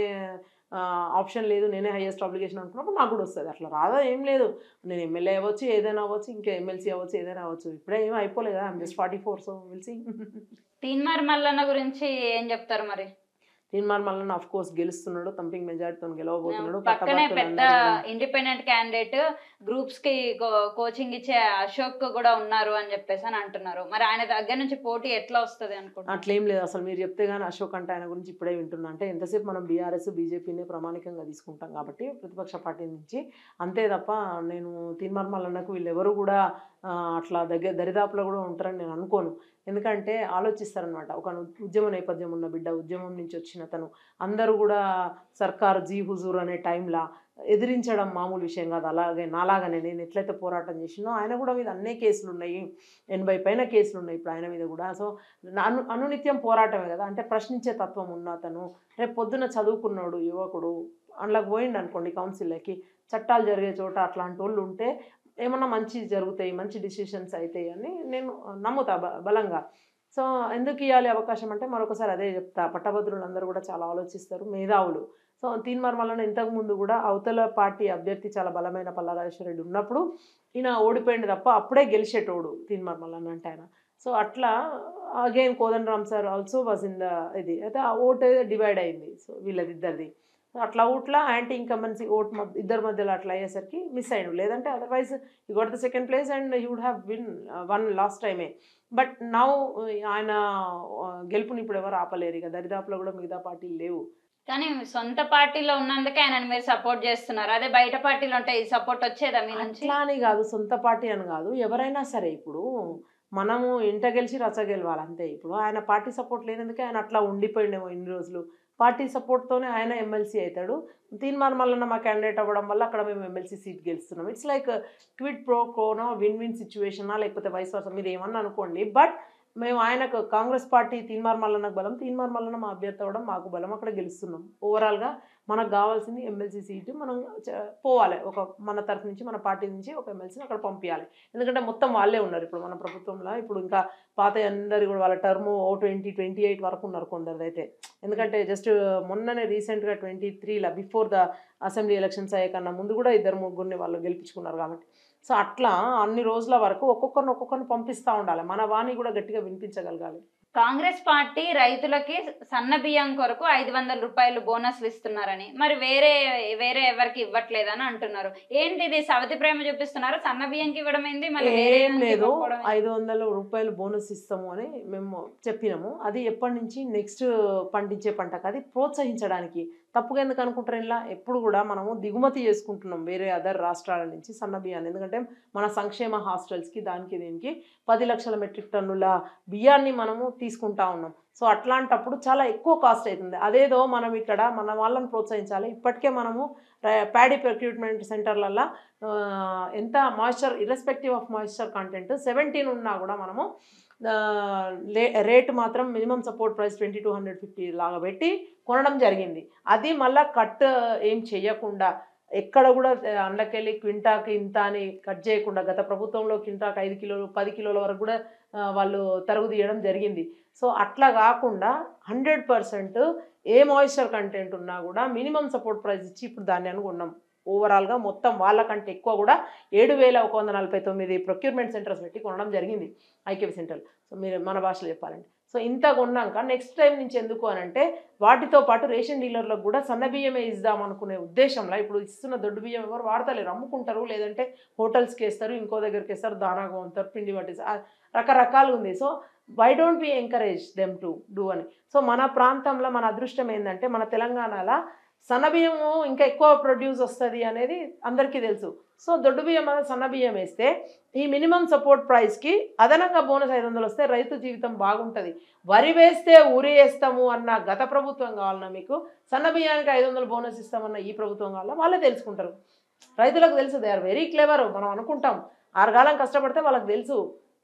ఆప్షన్ లేదు నేనే హైయెస్ట్ అప్లికేషన్ అనుకున్నప్పుడు నాకు కూడా వస్తుంది అట్లా రాదా ఏం లేదు నేను ఎమ్మెల్యే అవ్వచ్చు ఏదైనా అవ్వచ్చు ఇంకా ఎమ్మెల్సీ అవ్వచ్చు ఏదైనా అవ్వచ్చు ఇప్పుడే ఏం అయిపోలేదు కదా జస్ట్ ఫార్టీ ఫోర్ సో విల్సి తీన్మార్ మల్లన్న గురించి ఏం చెప్తారు మరి తీర్మాన్ మల్లన్న ఆఫ్ కోర్స్ గెలుస్తున్నాడు తంపింగ్ మెజార్టీతో గెలవబోతున్నాడు పక్కనే పెద్ద పట్టభద్రులందరూ కూడా- ఇండిపెండెంట్ క్యాండిడేట్ గ్రూప్స్ కి కోచింగ్ ఇచ్చే అశోక్ కూడా ఉన్నారు అని చెప్పేసి అని అంటున్నారు మరి ఆయన దగ్గర నుంచి పోటీ ఎట్లా వస్తుంది అనుకుంటున్నారు అట్లేం లేదు అసలు మీరు చెప్తే కానీ అశోక్ అంటే ఆయన గురించి ఇప్పుడే వింటున్నా అంటే ఎంతసేపు మనం బీఆర్ఎస్ బీజేపీనే ప్రామాణికంగా తీసుకుంటాం కాబట్టి ప్రతిపక్ష పార్టీ నుంచి అంతే తప్ప నేను తీర్మార్మలన్నకు వీళ్ళెవరు కూడా ఆ, అట్లా దగ్గర దరిదాపులో కూడా ఉంటారని నేను అనుకోను ఎందుకంటే ఆలోచిస్తారనమాట ఒక ఉద్యమ నేపథ్యం ఉన్న బిడ్డ ఉద్యమం నుంచి వచ్చిన తను అందరూ కూడా సర్కార్ జీ హుజూర్ అనే టైంలా ఎదిరించడం మామూలు విషయం కాదు అలాగే నాలాగానే నేను ఎట్లయితే పోరాటం చేసినో ఆయన కూడా మీద అన్నే కేసులు ఉన్నాయి ఎనభై పైన కేసులు ఉన్నాయి ఇప్పుడు ఆయన మీద కూడా సో అను అనునిత్యం పోరాటమే కదా అంటే ప్రశ్నించే తత్వం ఉన్న అతను రేపు పొద్దున చదువుకున్నాడు యువకుడు అందులోకి పోయిండు అనుకోండి కౌన్సిల్లోకి చట్టాలు జరిగే చోట అట్లాంటి వాళ్ళు ఉంటే ఏమన్నా మంచి జరుగుతాయి మంచి డిసిషన్స్ అవుతాయి అని నేను నమ్ముతా బ- బలంగా సో ఎందుకు ఇవ్వాలి అవకాశం అంటే మరొకసారి అదే చెప్తా పట్టభద్రులందరూ కూడా చాలా ఆలోచిస్తారు మేధావులు సో తీన్మార్ వలన ఇంతకు ముందు కూడా అవతల పార్టీ అభ్యర్థి చాలా బలమైన పల్లారాజేశ్వర రెడ్డి ఉన్నప్పుడు ఈయన ఓడిపోయింది తప్ప అప్పుడే గెలిచేటోడు తీన్మార్ మల్లన్న అంటే ఆయన సో అట్లా again Kodanda Ram sir also was in the ఇది అయితే ఆ ఓట్ డివైడ్ అయింది సో వీళ్ళది ఇద్దరిది సో అట్లా ఓట్లా యాంటీ ఇన్కమెన్సీ ఓట్ మధ్య ఇద్దరి మధ్యలో అట్లా అయ్యేసరికి మిస్ అయ్యాడు లేదంటే otherwise you got the second place and you would have win one last టైమే బట్ నౌ ఆయన ఆ, గెలుపుని ఇప్పుడు ఎవరు ఆపలేరు ఇక దరిదాపులో కూడా మిగతా పార్టీలు లేవు కానీ సొంత పార్టీలో ఉన్నందుకే ఆయన మీరు సపోర్ట్ చేస్తున్నారు అదే బయట పార్టీలో ఉంటే ఈ సపోర్ట్ వచ్చేదా మీ నుంచి అట్లా అని కాదు సొంత పార్టీ అని కాదు ఎవరైనా సరే ఇప్పుడు మనము ఇంట గెలిచి రచ్చ గెలవాలి అంతే ఇప్పుడు ఆయన పార్టీ సపోర్ట్ లేనందుకే ఆయన అట్లా ఉండిపోయిండేమో ఇన్ని రోజులు పార్టీ సపోర్ట్తోనే ఆయన ఎమ్మెల్సీ అవుతాడు తీన్మార్ మల్లన్న మా క్యాండిడేట్ అవ్వడం వల్ల అక్కడ మేము ఎమ్మెల్సీ సీట్ గెలుస్తున్నాం it's like quid pro quo win win సిచ్యువేషనా లేకపోతే వైస్ వర్స మీరు ఏమన్నా అనుకోండి బట్ మేము ఆయనకు కాంగ్రెస్ పార్టీ తీన్మార్ మల్లన్నకు బలం తీన్మార్ మల్లన్న మా అభ్యర్థి అవ్వడం మాకు బలం అక్కడ గెలుస్తున్నాం ఓవరాల్గా మనకు కావాల్సింది ఎమ్మెల్సీ సీటు మనం చ- పోవాలి ఒక మన తరఫు నుంచి మన పార్టీ నుంచి ఒక ఎమ్మెల్సీని అక్కడ పంపించాలి ఎందుకంటే మొత్తం వాళ్ళే ఉన్నారు ఇప్పుడు మన ప్రభుత్వంలో ఇప్పుడు ఇంకా పాత అందరు కూడా వాళ్ళ టర్మ్ ఓ ట్వంటీ ట్వంటీ ఎయిట్ వరకు ఉన్నారు కొందరిది అయితే ఎందుకంటే జస్ట్ మొన్ననే రీసెంట్గా ట్వంటీ త్రీలో బిఫోర్ ద అసెంబ్లీ ఎలక్షన్స్ అయ్యే కన్నా ముందు కూడా ఇద్దరు ముగ్గురిని వాళ్ళు గెలిపించుకున్నారు కాబట్టి సో అట్లా అన్ని రోజుల వరకు ఒక్కొక్కరిని ఒక్కొక్కరిని పంపిస్తూ ఉండాలి మన వాణి కూడా గట్టిగా వినిపించగలగాలి కాంగ్రెస్ పార్టీ రైతులకి సన్న బియ్యం కొరకు ఐదు వందల రూపాయలు బోనస్లు ఇస్తున్నారని మరి వేరే వేరే ఎవరికి ఇవ్వట్లేదని అంటున్నారు ఏంటి ఇది సవతి ప్రేమ చూపిస్తున్నారు సన్న బియ్యంకి ఇవ్వడం ఏంది మళ్ళీ వేరే ఏం దానికి లేదు ఇవ్వకపోవడం ఏంది? ఐదు వందల రూపాయలు బోనస్ ఇస్తాము అని మేము చెప్పినాము అది ఎప్పటి నుంచి నెక్స్ట్ పండించే పంటకు అది ప్రోత్సహించడానికి తప్పుగా ఎందుకు అనుకుంటారు ఇలా ఎప్పుడు కూడా మనము దిగుమతి చేసుకుంటున్నాం వేరే అదర్ రాష్ట్రాల నుంచి సన్న బియ్యాన్ని ఎందుకంటే మన సంక్షేమ హాస్టల్స్కి దానికి దీనికి పది లక్షల మెట్రిక్ టన్నుల బియ్యాన్ని మనము తీసుకుంటా ఉన్నాం సో అట్లాంటప్పుడు చాలా ఎక్కువ కాస్ట్ అవుతుంది అదేదో మనం ఇక్కడ మన వాళ్ళని ప్రోత్సహించాలి ఇప్పటికే మనము ప్యాడీ ప్రొక్యూట్మెంట్ సెంటర్లలో ఆ, ఎంత moisture irrespective of moisture content seventeen ఉన్నా కూడా మనము ఆ, లే రేట్ మాత్రం minimum support price twenty two hundred fifty లాగా పెట్టి కొనడం జరిగింది అది మళ్ళీ కట్ ఏం చేయకుండా ఎక్కడ కూడా అండ్లకెళ్ళి క్వింటాకి ఇంత అని కట్ చేయకుండా గత ప్రభుత్వంలో క్వింటాకి ఐదు కిలోలు పది కిలోల వరకు కూడా ఆ, వాళ్ళు తరుగు తీయడం జరిగింది సో అట్లా కాకుండా హండ్రెడ్ పర్సెంట్ ఏ మాయిశ్చర్ కంటెంట్ ఉన్నా కూడా మినిమం సపోర్ట్ ప్రైస్ ఇచ్చి ఇప్పుడు ధాన్యాన్ని కొన్నాం ఓవరాల్గా మొత్తం వాళ్ళకంటే ఎక్కువ కూడా ఏడు వేల ఒక వంద నలభై తొమ్మిది ప్రొక్యూర్మెంట్ సెంటర్స్ పెట్టి కొనడం జరిగింది ఐకేపీ సెంటర్ సో మీరు మన భాషలో చెప్పాలంటే సో ఇంత కొన్నాక నెక్స్ట్ టైం నుంచి ఎందుకు అని అంటే వాటితో పాటు రేషన్ డీలర్లకు కూడా సన్న బియ్యమే ఇద్దాం అనుకునే ఉద్దేశంలో ఇప్పుడు ఇస్తున్న దొడ్డు బియ్యం ఎవరు వాడతలేరు అమ్ముకుంటారు లేదంటే హోటల్స్కి వేస్తారు ఇంకో దగ్గరికి వేస్తారు దానాగా ఉంటారు పిండి పట్టేస్తారు రకరకాలు ఉంది so why don't be encourage them to do అని సో మన ప్రాంతంలో మన అదృష్టం ఏంటంటే మన తెలంగాణలో సన్నబియ్యము ఇంకా ఎక్కువ ప్రొడ్యూస్ వస్తుంది అనేది అందరికీ తెలుసు సో దొడ్డు బియ్యం అనేది సన్న బియ్యం వేస్తే ఈ మినిమం సపోర్ట్ ప్రైస్కి అదనంగా బోనస్ ఐదు వందలు వస్తే రైతు జీవితం బాగుంటుంది వరి వేస్తే ఊరి వేస్తాము అన్న గత ప్రభుత్వం కావాలన్నా మీకు సన్న బియ్యానికి ఐదు వందలు బోనస్ ఇస్తామన్న ఈ ప్రభుత్వం కావాలన్నా వాళ్ళే తెలుసుకుంటారు రైతులకు తెలుసు దే ఆర్ వెరీ క్లెవర్ మనం అనుకుంటాం ఆరుగాలం కష్టపడితే వాళ్ళకి తెలుసు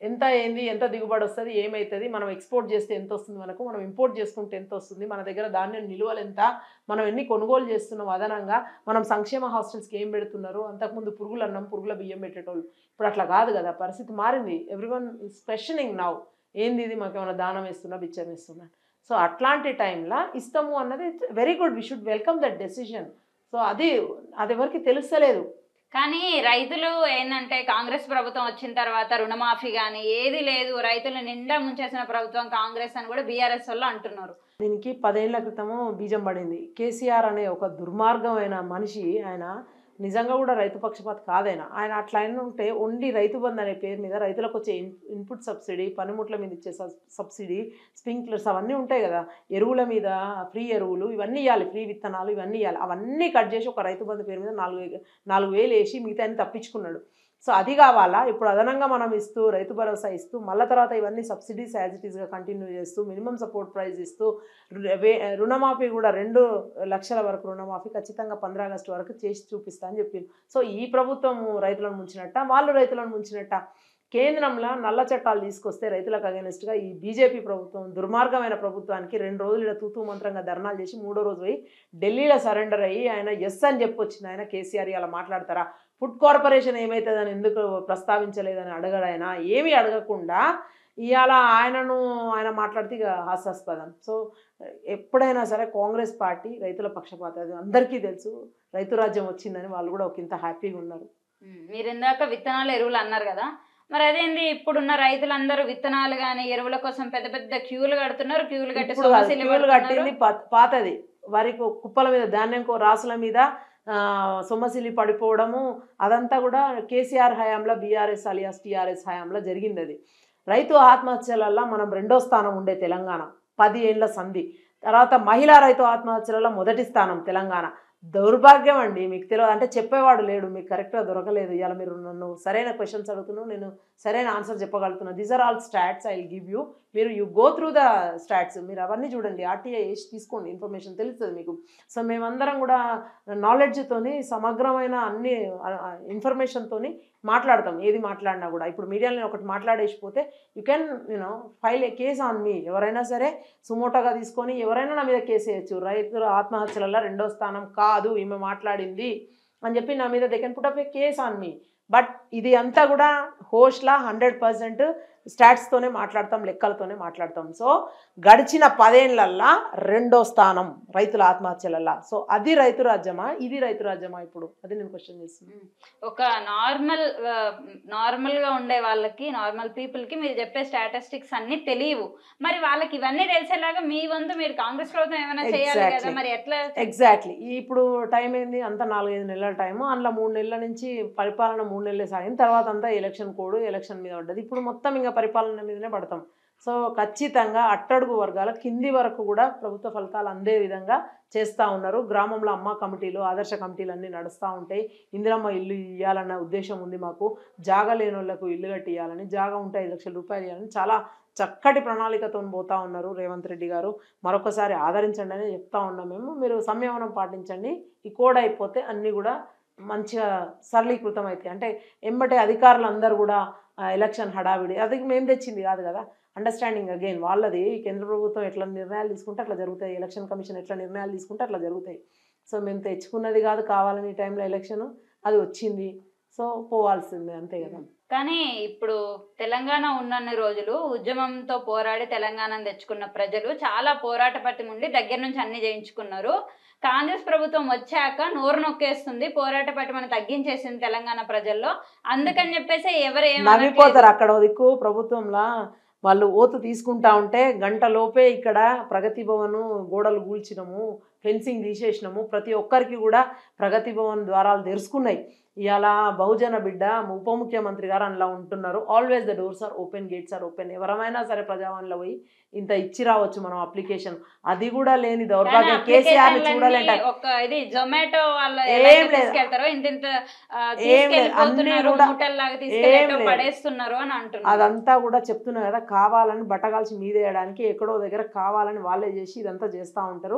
ఎంత ఏంది ఎంత దిగుబడి వస్తుంది ఏమవుతుంది మనం ఎక్స్పోర్ట్ చేస్తే ఎంత వస్తుంది మనకు మనం ఇంపోర్ట్ చేసుకుంటే ఎంత వస్తుంది మన దగ్గర ధాన్యం నిలువలు ఎంత మనం ఎన్ని కొనుగోలు చేస్తున్నాం అదనంగా మనం సంక్షేమ హాస్టల్స్కి ఏం పెడుతున్నారు అంతకుముందు పురుగులు అన్నం పురుగుల బియ్యం పెట్టేటోళ్ళు ఇప్పుడు అట్లా కాదు కదా పరిస్థితి మారింది ఎవ్రీవన్ ఇస్ క్వశ్చనింగ్ నౌ ఏంది ఇది మాకు ఏమైనా దానం ఇస్తున్నా బిచ్చం ఇస్తున్నా సో అట్లాంటి టైంలో ఇస్తాము అన్నది very good we should welcome that decision so అది అది ఎవరికి తెలుస్తలేదు కానీ రైతులు ఏంటంటే కాంగ్రెస్ ప్రభుత్వం వచ్చిన తర్వాత రుణమాఫీ కానీ ఏది లేదు రైతులు నిండా ముంచేసిన ప్రభుత్వం కాంగ్రెస్ అని కూడా బీఆర్ఎస్ వాళ్ళు అంటున్నారు దీనికి పదేళ్ల క్రితము బీజం పడింది కేసీఆర్ అనే ఒక దుర్మార్గమైన మనిషి ఆయన నిజంగా కూడా రైతు పక్షపాత కాదైనా ఆయన అట్లా అయినా ఉంటే ఓన్లీ రైతు బంధు అనే పేరు మీద రైతులకు వచ్చే ఇన్ ఇన్పుట్ సబ్సిడీ పనిముట్ల మీద ఇచ్చే సబ్- సబ్సిడీ స్ప్రింక్లర్స్ అవన్నీ ఉంటాయి కదా ఎరువుల మీద ఫ్రీ ఎరువులు ఇవన్నీ ఇవ్వాలి ఫ్రీ విత్తనాలు ఇవన్నీ ఇవ్వాలి అవన్నీ కట్ చేసి ఒక రైతు బంధు పేరు మీద నాలుగు వే- నాలుగు వేలు వేసి మిగతా అన్ని తప్పించుకున్నాడు సో అది కావాలా ఇప్పుడు అదనంగా మనం ఇస్తూ రైతు భరోసా ఇస్తూ మళ్ళీ తర్వాత ఇవన్నీ సబ్సిడీస్ యాజ్ ఇట్ ఈస్గా కంటిన్యూ చేస్తూ మినిమం సపోర్ట్ ప్రైస్ ఇస్తూ రు- వే- రుణమాఫీ కూడా రెండు లక్షల వరకు రుణమాఫీ ఖచ్చితంగా పంద్రా ఆగస్టు వరకు చేసి చూపిస్తా అని చెప్పింది సో ఈ ప్రభుత్వం రైతులను ముంచినట్ట వాళ్ళు రైతులను ముంచినట్ట కేంద్రంలో నల్ల చట్టాలు తీసుకొస్తే రైతులకు అగేనిస్ట్గా ఈ బీజేపీ ప్రభుత్వం దుర్మార్గమైన ప్రభుత్వానికి రెండు రోజులు ఇలా తూతూ మంత్రంగా ధర్నాలు చేసి మూడో రోజు పోయి ఢిల్లీలో సరెండర్ అయ్యి ఆయన ఎస్ అని చెప్పొచ్చింది ఆయన కేసీఆర్ ఇలా మాట్లాడతారా ఫుడ్ కార్పొరేషన్ ఏమవుతుందని ఎందుకు ప్రస్తావించలేదని అడగడు ఆయన ఏమీ అడగకుండా ఇవాళ ఆయనను ఆయన మాట్లాడితే ఇక హాస్యాస్పదం సో ఎప్పుడైనా సరే కాంగ్రెస్ పార్టీ రైతుల పక్షపాత అది అందరికీ తెలుసు రైతు రాజ్యం వచ్చిందని వాళ్ళు కూడా ఒక ఇంత హ్యాపీగా ఉన్నారు ఉమ్, మీరు ఇందాక విత్తనాలు ఎరువులు అన్నారు కదా మరి అదేంది ఇప్పుడున్న రైతులందరూ విత్తనాలు కానీ ఎరువుల కోసం పెద్ద పెద్ద క్యూలు కడుతున్నారు క్యూలు కట్టి ఇప్పుడు కాదు, సమస్యలు క్యూలు కట్టింది పా- పాతది వరి కు- కుప్పల మీద ధాన్యం కో- రాసుల మీద ఆ, సొమ్మసిలి పడిపోవడము అదంతా కూడా కేసీఆర్ హయాంలో బీఆర్ఎస్ అలియాస్ టీఆర్ఎస్ హయాంలో జరిగింది అది రైతు ఆత్మహత్యలల్లో మనం రెండో స్థానం ఉండే తెలంగాణ పది ఏళ్ళ సంధి తర్వాత మహిళా రైతు ఆత్మహత్యలలో మొదటి స్థానం తెలంగాణ దౌర్భాగ్యం అండి మీకు తెలియదు అంటే చెప్పేవాడు లేడు మీకు కరెక్ట్గా దొరకలేదు ఇవాళ మీరు నన్ను సరైన క్వశ్చన్స్ అడుగుతున్నావు నేను సరైన ఆన్సర్ చెప్పగలుగుతున్నాను these are all stats I give you మీరు you go through the stats మీరు అవన్నీ చూడండి ఆర్టీఐ వేసి తీసుకోండి ఇన్ఫర్మేషన్ తెలుస్తుంది మీకు సో మేమందరం కూడా నాలెడ్జ్తోని సమగ్రమైన అన్ని ఇన్ఫర్మేషన్తోని మాట్లాడతాం ఏది మాట్లాడినా కూడా ఇప్పుడు మీడియాలో నేను ఒకటి మాట్లాడేసిపోతే you can you know file a case on me ఎవరైనా సరే సుమోటోగా తీసుకొని ఎవరైనా నా మీద కేసు వేయచ్చు రైతుల ఆత్మహత్యలలో రెండో స్థానం కాదు ఈమె మాట్లాడింది అని చెప్పి నా మీద they can put up a case on me but ఇది అంతా కూడా హోస్ట్లా హండ్రెడ్ పర్సెంట్ స్టాట్స్తోనే మాట్లాడతాం లెక్కలతోనే మాట్లాడతాం సో గడిచిన పదేళ్లల్లా రెండో స్థానం రైతుల ఆత్మహత్యలల్లా సో అది రైతు రాజ్యమా ఇది రైతు రాజ్యమా ఇప్పుడు అది నేను క్వశ్చన్ చేస్తున్నాను ఒక నార్మల్ నార్మల్ గా ఉండే వాళ్ళకి నార్మల్ పీపుల్ కి మీరు చెప్పే స్టాటిస్టిక్స్ అన్ని తెలియవు మరి వాళ్ళకి ఇవన్నీ తెలిసేలాగా మీ వంతు మీరు కాంగ్రెస్ ప్రభుత్వం ఏమైనా చేయాలి కదా Exactly. మరి ఎట్లా ఎగ్జాక్ట్లీ ఇప్పుడు టైం ఏంది అంతా నాలుగైదు నెలల టైము అందులో మూడు నెలల నుంచి పరిపాలన మూడు నెలలే సాగింది తర్వాత అంతా ఎలక్షన్ కోడ్ ఎలక్షన్ మీద పడ్డది ఇప్పుడు మొత్తం ఇంకా పరిపాలన మీదనే పడతాం సో ఖచ్చితంగా అట్టడుగు వర్గాల కింది వరకు కూడా ప్రభుత్వ ఫలితాలు అందే విధంగా చేస్తూ ఉన్నారు గ్రామంలో అమ్మ కమిటీలు ఆదర్శ కమిటీలు అన్నీ నడుస్తూ ఉంటాయి ఇందిరమ్మ ఇల్లు ఇవ్వాలన్న ఉద్దేశం ఉంది మాకు జాగా లేని వాళ్ళకు ఇల్లు కట్టి ఇవ్వాలని జాగా ఉంటే ఐదు లక్షల రూపాయలు ఇవ్వాలని చాలా చక్కటి ప్రణాళికతో పోతా ఉన్నారు రేవంత్ రెడ్డి గారు మరొకసారి ఆదరించండి అని చెప్తా ఉన్నాం మేము మీరు సంయమనం పాటించండి ఈ కోడ్ అయిపోతే అన్నీ కూడా మంచిగా సరళీకృతం అవుతాయి అంటే ఎంబటే అధికారులు అందరూ కూడా ఆ, ఎలక్షన్ హడావిడి అది మేము తెచ్చింది కాదు కదా అండర్స్టాండింగ్ అగైన్ వాళ్ళది కేంద్ర ప్రభుత్వం ఎట్లా నిర్ణయాలు తీసుకుంటే అట్లా జరుగుతాయి ఎలక్షన్ కమిషన్ ఎట్లా నిర్ణయాలు తీసుకుంటే అట్లా జరుగుతాయి సో మేము తెచ్చుకున్నది కాదు కావాలని ఈ టైంలో ఎలక్షన్ అది వచ్చింది సో పోవాల్సిందే అంతే కదా కానీ ఇప్పుడు తెలంగాణ ఉన్నన్ని రోజులు ఉద్యమంతో పోరాడి తెలంగాణను తెచ్చుకున్న ప్రజలు చాలా పోరాట పట్టి ఉండి దగ్గర నుంచి అన్ని చేయించుకున్నారు కాంగ్రెస్ ప్రభుత్వం వచ్చాక నోరు నొక్కేస్తుంది పోరాట పట్టి మనం తగ్గించేసింది తెలంగాణ ప్రజల్లో అందుకని చెప్పేసి ఎవరు ఏం నవ్విపోతారు అక్కడ ఓ దిక్కు ప్రభుత్వంలా వాళ్ళు ఓతు తీసుకుంటా ఉంటే గంట లోపే ఇక్కడ ప్రగతి భవన్ గోడలు కూల్చినము ఫెన్సింగ్ తీసేసినాము ప్రతి ఒక్కరికి కూడా ప్రగతి భవన్ ద్వారాలు తెరుచుకున్నాయి ఇవాళ బహుజన బిడ్డ ఉప ముఖ్యమంత్రి గారు అందులో ఉంటున్నారు always the doors are open gates are open ఎవరమైనా సరే ప్రజావాణిలో పోయి ఇంత ఇచ్చి రావచ్చు మనం అప్లికేషన్ అది కూడా లేని దౌర్భాగ్యం కేసీఆర్ చూడాలంట ఒక ఇది జొమాటో వాళ్ళ ఏం ఎలా అయితే లేదు. తీసుకెళ్తారో ఇంత ఇంత ఆ, ఏం లేదు. తీసుకెళ్ళిపోతున్నారు అన్నీ కూడా మూటల్లాగా ఏం తీసుకెళ్ళి లేదు. పడేస్తున్నారు అని అంటున్నారు అదంతా కూడా చెప్తున్నా కదా కావాలని బట్టగాల్చి మీదేయడానికి ఎక్కడో దగ్గర కావాలని వాళ్ళే చేసి ఇదంతా చేస్తూ ఉంటారు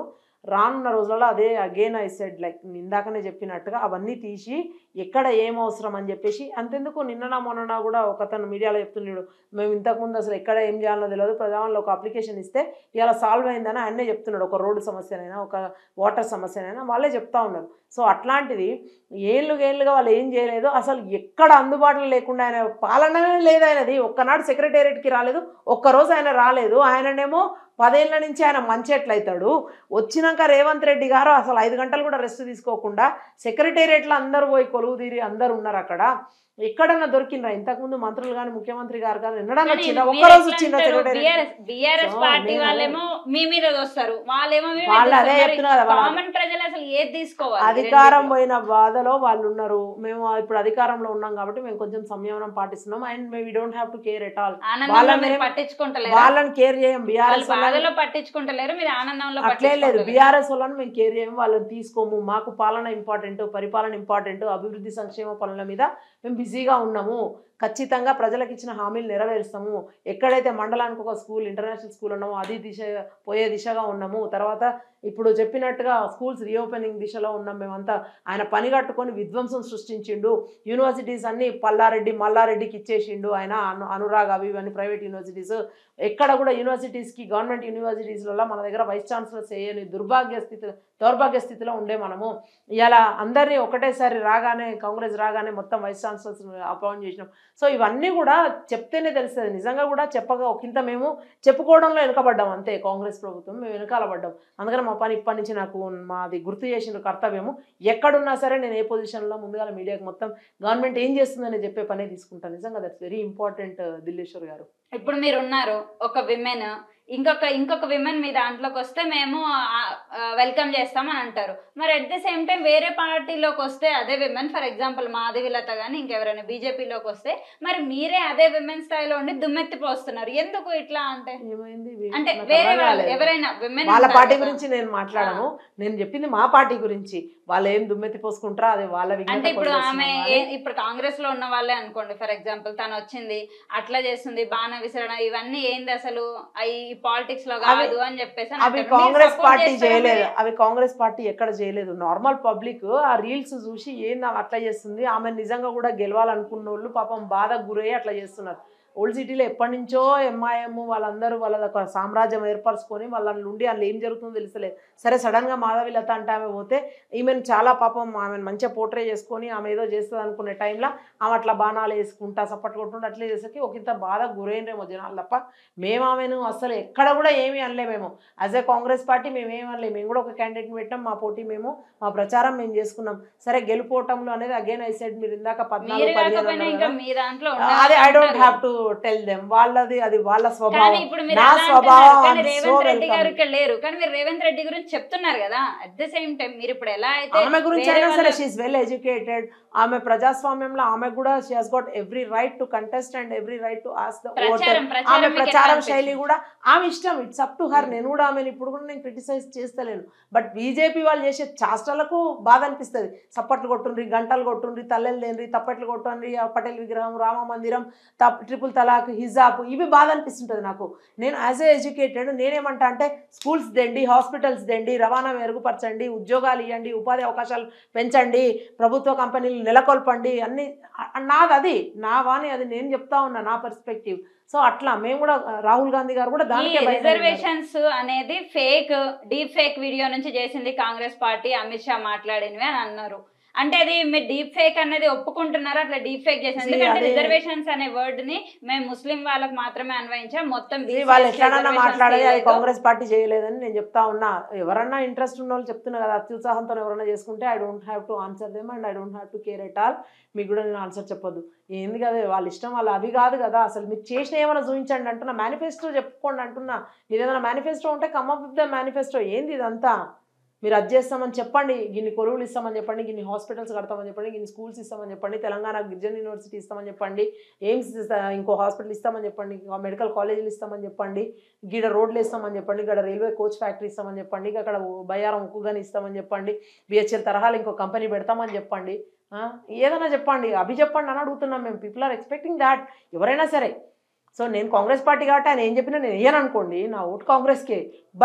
రానున్న రోజులలో అదే అగైన్ ఐ సెడ్ లైక్ ఇందాకనే చెప్పినట్టుగా అవన్నీ తీసి ఎక్కడ ఏం అవసరం అని చెప్పేసి అంతెందుకు నిన్న మొన్న కూడా ఒకతను మీడియాలో చెప్తున్నాడు మేము ఇంతకుముందు అసలు ఎక్కడ ఏం చేయాలో తెలియదు ప్రజావాళ్ళు ఒక అప్లికేషన్ ఇస్తే ఇలా సాల్వ్ అయిందని ఆయనే చెప్తున్నాడు ఒక రోడ్డు సమస్యనైనా ఒక వాటర్ సమస్యనైనా వాళ్ళే చెప్తా ఉన్నారు సో అట్లాంటిది ఏళ్ళు ఏళ్ళుగా వాళ్ళు ఏం చేయలేదు అసలు ఎక్కడ అందుబాటులో లేకుండా ఆయన పాలననే లేదు ఆయనది ఒక్కనాడు సెక్రటేరియట్కి రాలేదు ఒక్కరోజు ఆయన రాలేదు ఆయననేమో పదేళ్ల నుంచి ఆయన మంచెట్లయితాడు వచ్చినాక రేవంత్ రెడ్డి గారు అసలు ఐదు గంటలు కూడా రెస్ట్ తీసుకోకుండా సెక్రటేరియట్లో అందరూ పోయి కొలువు తీరి అందరు ఉన్నారు అక్కడ ఎక్కడన్నా దొరికినరా ఇంతకుముందు మంత్రులు కానీ ముఖ్యమంత్రి గారు కానీ ఎన్నడన్నా వచ్చిందా ఒక్కరోజు వచ్చిందా సెక్రటేరియట్ బిఆర్ఎస్ సో, పార్టీ నేను- వాళ్ళేమో మీ మీద వస్తారు వాళ్ళేమో మీ మీద వాళ్ళు అదే వస్తారు. చెప్తున్నా కదా వాళ్ళ- కామన్ ప్రజలు అసలు ఏది తీసుకోవాలి ఈ అధికారం రెండిట్లో? పోయిన బాధలో వాళ్ళు ఉన్నారు మేము ఇప్పుడు అధికారంలో ఉన్నాం కాబట్టి మేము కొంచెం సంయమనం పాటిస్తున్నాం and may we don't have to care at all ఆనందంలో వాళ్ళని మీరు ఏం- పట్టించుకుంటలేరు వాళ్ళని కేర్ చేయం వాళ్ళు బీఆర్ఎస్ బాధలో పట్టించుకుంటలేరు మీరు ఆనందంలో అట్లే లేదు పట్టించుకుంటలేరు. బీఆర్ఎస్ వాళ్ళని మేము కేర్ చేయం వాళ్ళని తీసుకోము మాకు పాలన ఇంపార్టెంట్ పరిపాలన ఇంపార్టెంట్ అభివృద్ధి సంక్షేమ పనుల మీద మేము బిజీగా ఉన్నాము ఖచ్చితంగా ప్రజలకు ఇచ్చిన హామీలు నెరవేరుస్తాము ఎక్కడైతే మండలానికి ఒక స్కూల్ ఇంటర్నేషనల్ స్కూల్ ఉన్నామో అది దిశ పోయే దిశగా ఉన్నాము తర్వాత ఇప్పుడు చెప్పినట్టుగా స్కూల్స్ రీఓపెనింగ్ దిశలో ఉన్నాం మేమంతా ఆయన పని కట్టుకొని విధ్వంసం సృష్టించిండు యూనివర్సిటీస్ అన్ని పల్లారెడ్డి మల్లారెడ్డికి ఇచ్చేసిండు ఆయన అను అనురాగ్ అవి ఇవన్నీ ప్రైవేట్ యూనివర్సిటీస్ ఎక్కడ కూడా యూనివర్సిటీస్కి గవర్నమెంట్ యూనివర్సిటీస్లలో మన దగ్గర వైస్ ఛాన్సలర్స్ చేయని దుర్భాగ్య స్థితి దౌర్భాగ్య స్థితిలో ఉండే మనము ఇలా అందరినీ ఒకటేసారి రాగానే కాంగ్రెస్ రాగానే మొత్తం వైస్ ఛాన్సలర్స్ అపాయింట్ చేసినాం సో ఇవన్నీ కూడా చెప్తేనే తెలుస్తుంది నిజంగా కూడా చెప్పగా ఒకంత మేము చెప్పుకోవడంలో వెనుకబడ్డాం అంతే కాంగ్రెస్ ప్రభుత్వం మేము వెనకాల పడ్డాం అందుకని మా పని ఇప్పటి నుంచి నాకు మాది గుర్తు చేసిన కర్తవ్యము ఎక్కడున్నా సరే నేను ఏ పొజిషన్లో ముందుగా మీడియాకి మొత్తం గవర్నమెంట్ ఏం చేస్తుందని చెప్పే పనే తీసుకుంటాను నిజంగా దట్స్ వెరీ ఇంపార్టెంట్ దిల్లేశ్వర్ గారు ఇప్పుడు మీరు ఉన్నారు ఒక విమెన్ ఇంకొక ఇంకొక విమెన్ మీ దాంట్లోకి వస్తే మేము వెల్కమ్ చేస్తాం అని అంటారు మరి అట్ ది సేమ్ టైం వేరే పార్టీలోకి వస్తే అదే women for example Madhavi Latha కానీ ఇంకెవరైనా బీజేపీలోకి వస్తే మరి మీరే అదే విమెన్ స్థాయిలో ఉండి దుమ్మెత్తి పోస్తున్నారు ఎందుకు ఇట్లా అంటే ఏమైంది అంటే నాకు వేరే అర్థం వాళ్ళు కాలేదు. ఎవరైనా విమెన్ వాళ్ళ పార్టీ గురించి నేను మాట్లాడను నేను చెప్పింది మా పార్టీ గురించి వాళ్ళు ఏం దుమ్మెత్తి పోసుకుంటారా అది వాళ్ళ విఘ్నత అంటే ఇప్పుడు కొద్దిగా ఆమె వస్తున్నామా ఏ- అని. ఇప్పుడు కాంగ్రెస్ లో ఉన్న వాళ్ళే అనుకోండి ఫర్ ఎగ్జాంపుల్ తను వచ్చింది అట్లా చేస్తుంది బాణ విసరడం ఇవన్నీ ఏంది అసలు అవి పాలిటిక్స్ లో అవి- కాదు అని చెప్పేసి అని అవి అంటారు. మీరు కాంగ్రెస్ support పార్టీ చేస్తారా చేయలేదు మరి? అవి కాంగ్రెస్ పార్టీ ఎక్కడ చేయలేదు నార్మల్ పబ్లిక్ ఆ రీల్స్ చూసి ఏంది ఆమె అట్లా చేస్తుంది ఆమె నిజంగా కూడా గెలవాలనుకున్న వాళ్ళు పాపం బాధకు గురయ్యి అట్లా చేస్తున్నారు ఓల్డ్ సిటీలో ఎప్పటి నుంచో ఎంఐఎం వాళ్ళందరూ వాళ్ళ ఒక సామ్రాజ్యం ఏర్పరచుకొని వాళ్ళ నుండి అందులో ఏం జరుగుతుందో తెలుస్తలేదు సరే సడన్గా మాధవి లత అంటే ఆమె పోతే ఈమెను చాలా పాపం ఆమెను మంచిగా పోర్ట్రే చేసుకొని ఆమె ఏదో చేస్తుంది అనుకునే టైంలో ఆమె అట్లా బాణాలు వేసుకుంటా సప్పట్లు కొట్టుకుంటా అట్లా చేసేకి ఒక ఇంత బాధ గురైనరేమో జనాలు తప్ప మేము ఆమెను అసలు ఎక్కడ కూడా ఏమీ అనలే మేము యాజ్ ఏ కాంగ్రెస్ పార్టీ మేము ఏం అనలే మేము కూడా ఒక క్యాండిడేట్ని పెట్టాం మా పోటీ మేము మా ప్రచారం మేము చేసుకున్నాం సరే గెలుపోవటంలో అనేది అగైన్ ఐ సెడ్ మీరు ఇందాక మీరు పద్నాలుగు పదిహేను కాకపోయినా అన్నారు ఇంకా కదా. మీ దాంట్లో ఆ, ఉన్న అదే ఐ వాళ్ళు డోంట్ ఉంటారు. హ్యావ్ టు టెల్ దెమ్ వాళ్ళది అది వాళ్ళ కానీ స్వభావం ఇప్పుడు మీరు నా అలా అంటున్నారు. స్వభావం కానీ I'm so Revanth Reddy welcome. గారు ఇక్కడ లేరు కానీ మీరు రేవంత్ రెడ్డి గురించి చెప్తున్నారు కదా అట్ ద సేమ్ టైం మీరు ఇప్పుడు ఎలా అయితే ఆమె గురించి వేరే అయినా సరే వాళ్ళ- షీఈ్ వెల్ ఎడ్యుకేటెడ్ ఆమె ప్రజాస్వామ్యంలో ఆమె కూడా she has got every right to contest and every right to ask the voter ప్రచారం ఆమె ప్రచారం మీకు ఎట్లా ప్రచారం అనిపించింది? శైలి కూడా ఆమె ఇష్టం ఇట్స్ అప్ టు హర్ నేను కూడా ఆమెను ఇప్పుడు కూడా నేను క్రిటిసైజ్ చేస్తలేను బట్ బీజేపీ వాళ్ళు చేసే చాష్టలకు బాధ అనిపిస్తుంది సప్పట్లు కొట్టుండ్రి గంటలు కొట్టుండ్రి తల్లెలు లేండ్రి తప్పట్లు కొట్టుండ్రి ఆ పటేల్ విగ్రహం రామ మందిరం తప్ ట్రిపుల్ తలాక్ హిజాబ్ ఇవి బాధ అనిపిస్తుంటుంది నాకు నేను యాజ్ ఏ ఎడ్యుకేటెడ్ నేనేమంటా అంటే స్కూల్స్ దెండి హాస్పిటల్స్ దెండి రవాణా మెరుగుపరచండి ఉద్యోగాలు ఇవ్వండి ఉపాధి అవకాశాలు పెంచండి ప్రభుత్వ కంపెనీలు నెలకొల్పండి అన్ని అ- నాది అది నా వాణి అది నేను చెప్తా ఉన్నా నా పర్స్పెక్టివ్ సో అట్లా మేము కూడా రాహుల్ గాంధీ గారు కూడా ఈ దానికే భయపడి ఉన్నారు. రిజర్వేషన్స్ అనేది ఫేక్ డీప్ ఫేక్ వీడియో నుంచి చేసింది కాంగ్రెస్ పార్టీ అమిత్ షా మాట్లాడినవి అని అన్నారు అంటే అది మీరు డీప్ ఫేక్ అనేది ఒప్పుకుంటున్నారా అట్లా డీప్ ఫేక్ చేసిన See, ఎందుకంటే అదే- రిజర్వేషన్స్ అనే వర్డ్ ని మేము ముస్లిం వాళ్ళకి మాత్రమే అన్వయించాం మొత్తం ఇది BCS వాళ్ళు ఎట్లనన్నా reservations మాట్లాడేది అది చేయలేదు. కాంగ్రెస్ పార్టీ చేయలేదని నేను చెప్తా ఉన్నా ఎవరన్నా ఇంట్రెస్ట్ ఉన్న వాళ్ళు చెప్తున్నా కదా అత్యుత్సాహంతో ఎవరైనా చేసుకుంటే I don't have to answer them and I don't have to care at all మీకు కూడా నేను ఆన్సర్ చెప్పొద్దు ఏంది కదా వాళ్ళ ఇష్టం వాళ్ళు అవి కాదు కదా అసలు మీరు చేసిన ఏమైనా చూపించండి అంటున్నా మేనిఫెస్టో చెప్పుకోండి అంటున్నా మీరు ఏదైనా మేనిఫెస్టో ఉంటే come up with the manifesto ఏంది ఇదంతా మీరు అది చేస్తామని చెప్పండి గిన్ని కొలువులు ఇస్తామని చెప్పండి గిన్ని హాస్పిటల్స్ కడతామని చెప్పండి గిన్ని స్కూల్స్ ఇస్తామని చెప్పండి తెలంగాణ గిరిజన యూనివర్సిటీ ఇస్తామని చెప్పండి ఎయిమ్స్ ఇస్తా- ఇంకో హాస్పిటల్ ఇస్తామని చెప్పండి ఇంకో మెడికల్ కాలేజీలు ఇస్తామని చెప్పండి గీడ రోడ్లు ఇస్తామని చెప్పండి ఇక్కడ రైల్వే కోచ్ ఫ్యాక్టరీ ఇస్తామని చెప్పండి ఇక అక్కడ బయ్యారం ఉక్కు గని ఇస్తామని చెప్పండి బిహెచ్ఎల్ తరహాలు ఇంకో కంపెనీ పెడతామని చెప్పండి ఆ, ఏదైనా చెప్పండి అవి చెప్పండి అని అడుగుతున్నాం మేము పీపుల్ ఆర్ ఎక్స్పెక్టింగ్ దాట్ ఎవరైనా సరే సో నేను కాంగ్రెస్ పార్టీ కాబట్టి ఆయన ఏం చెప్పినా నేను వేయను అనుకోండి నా ఓటు కాంగ్రెస్కే బట్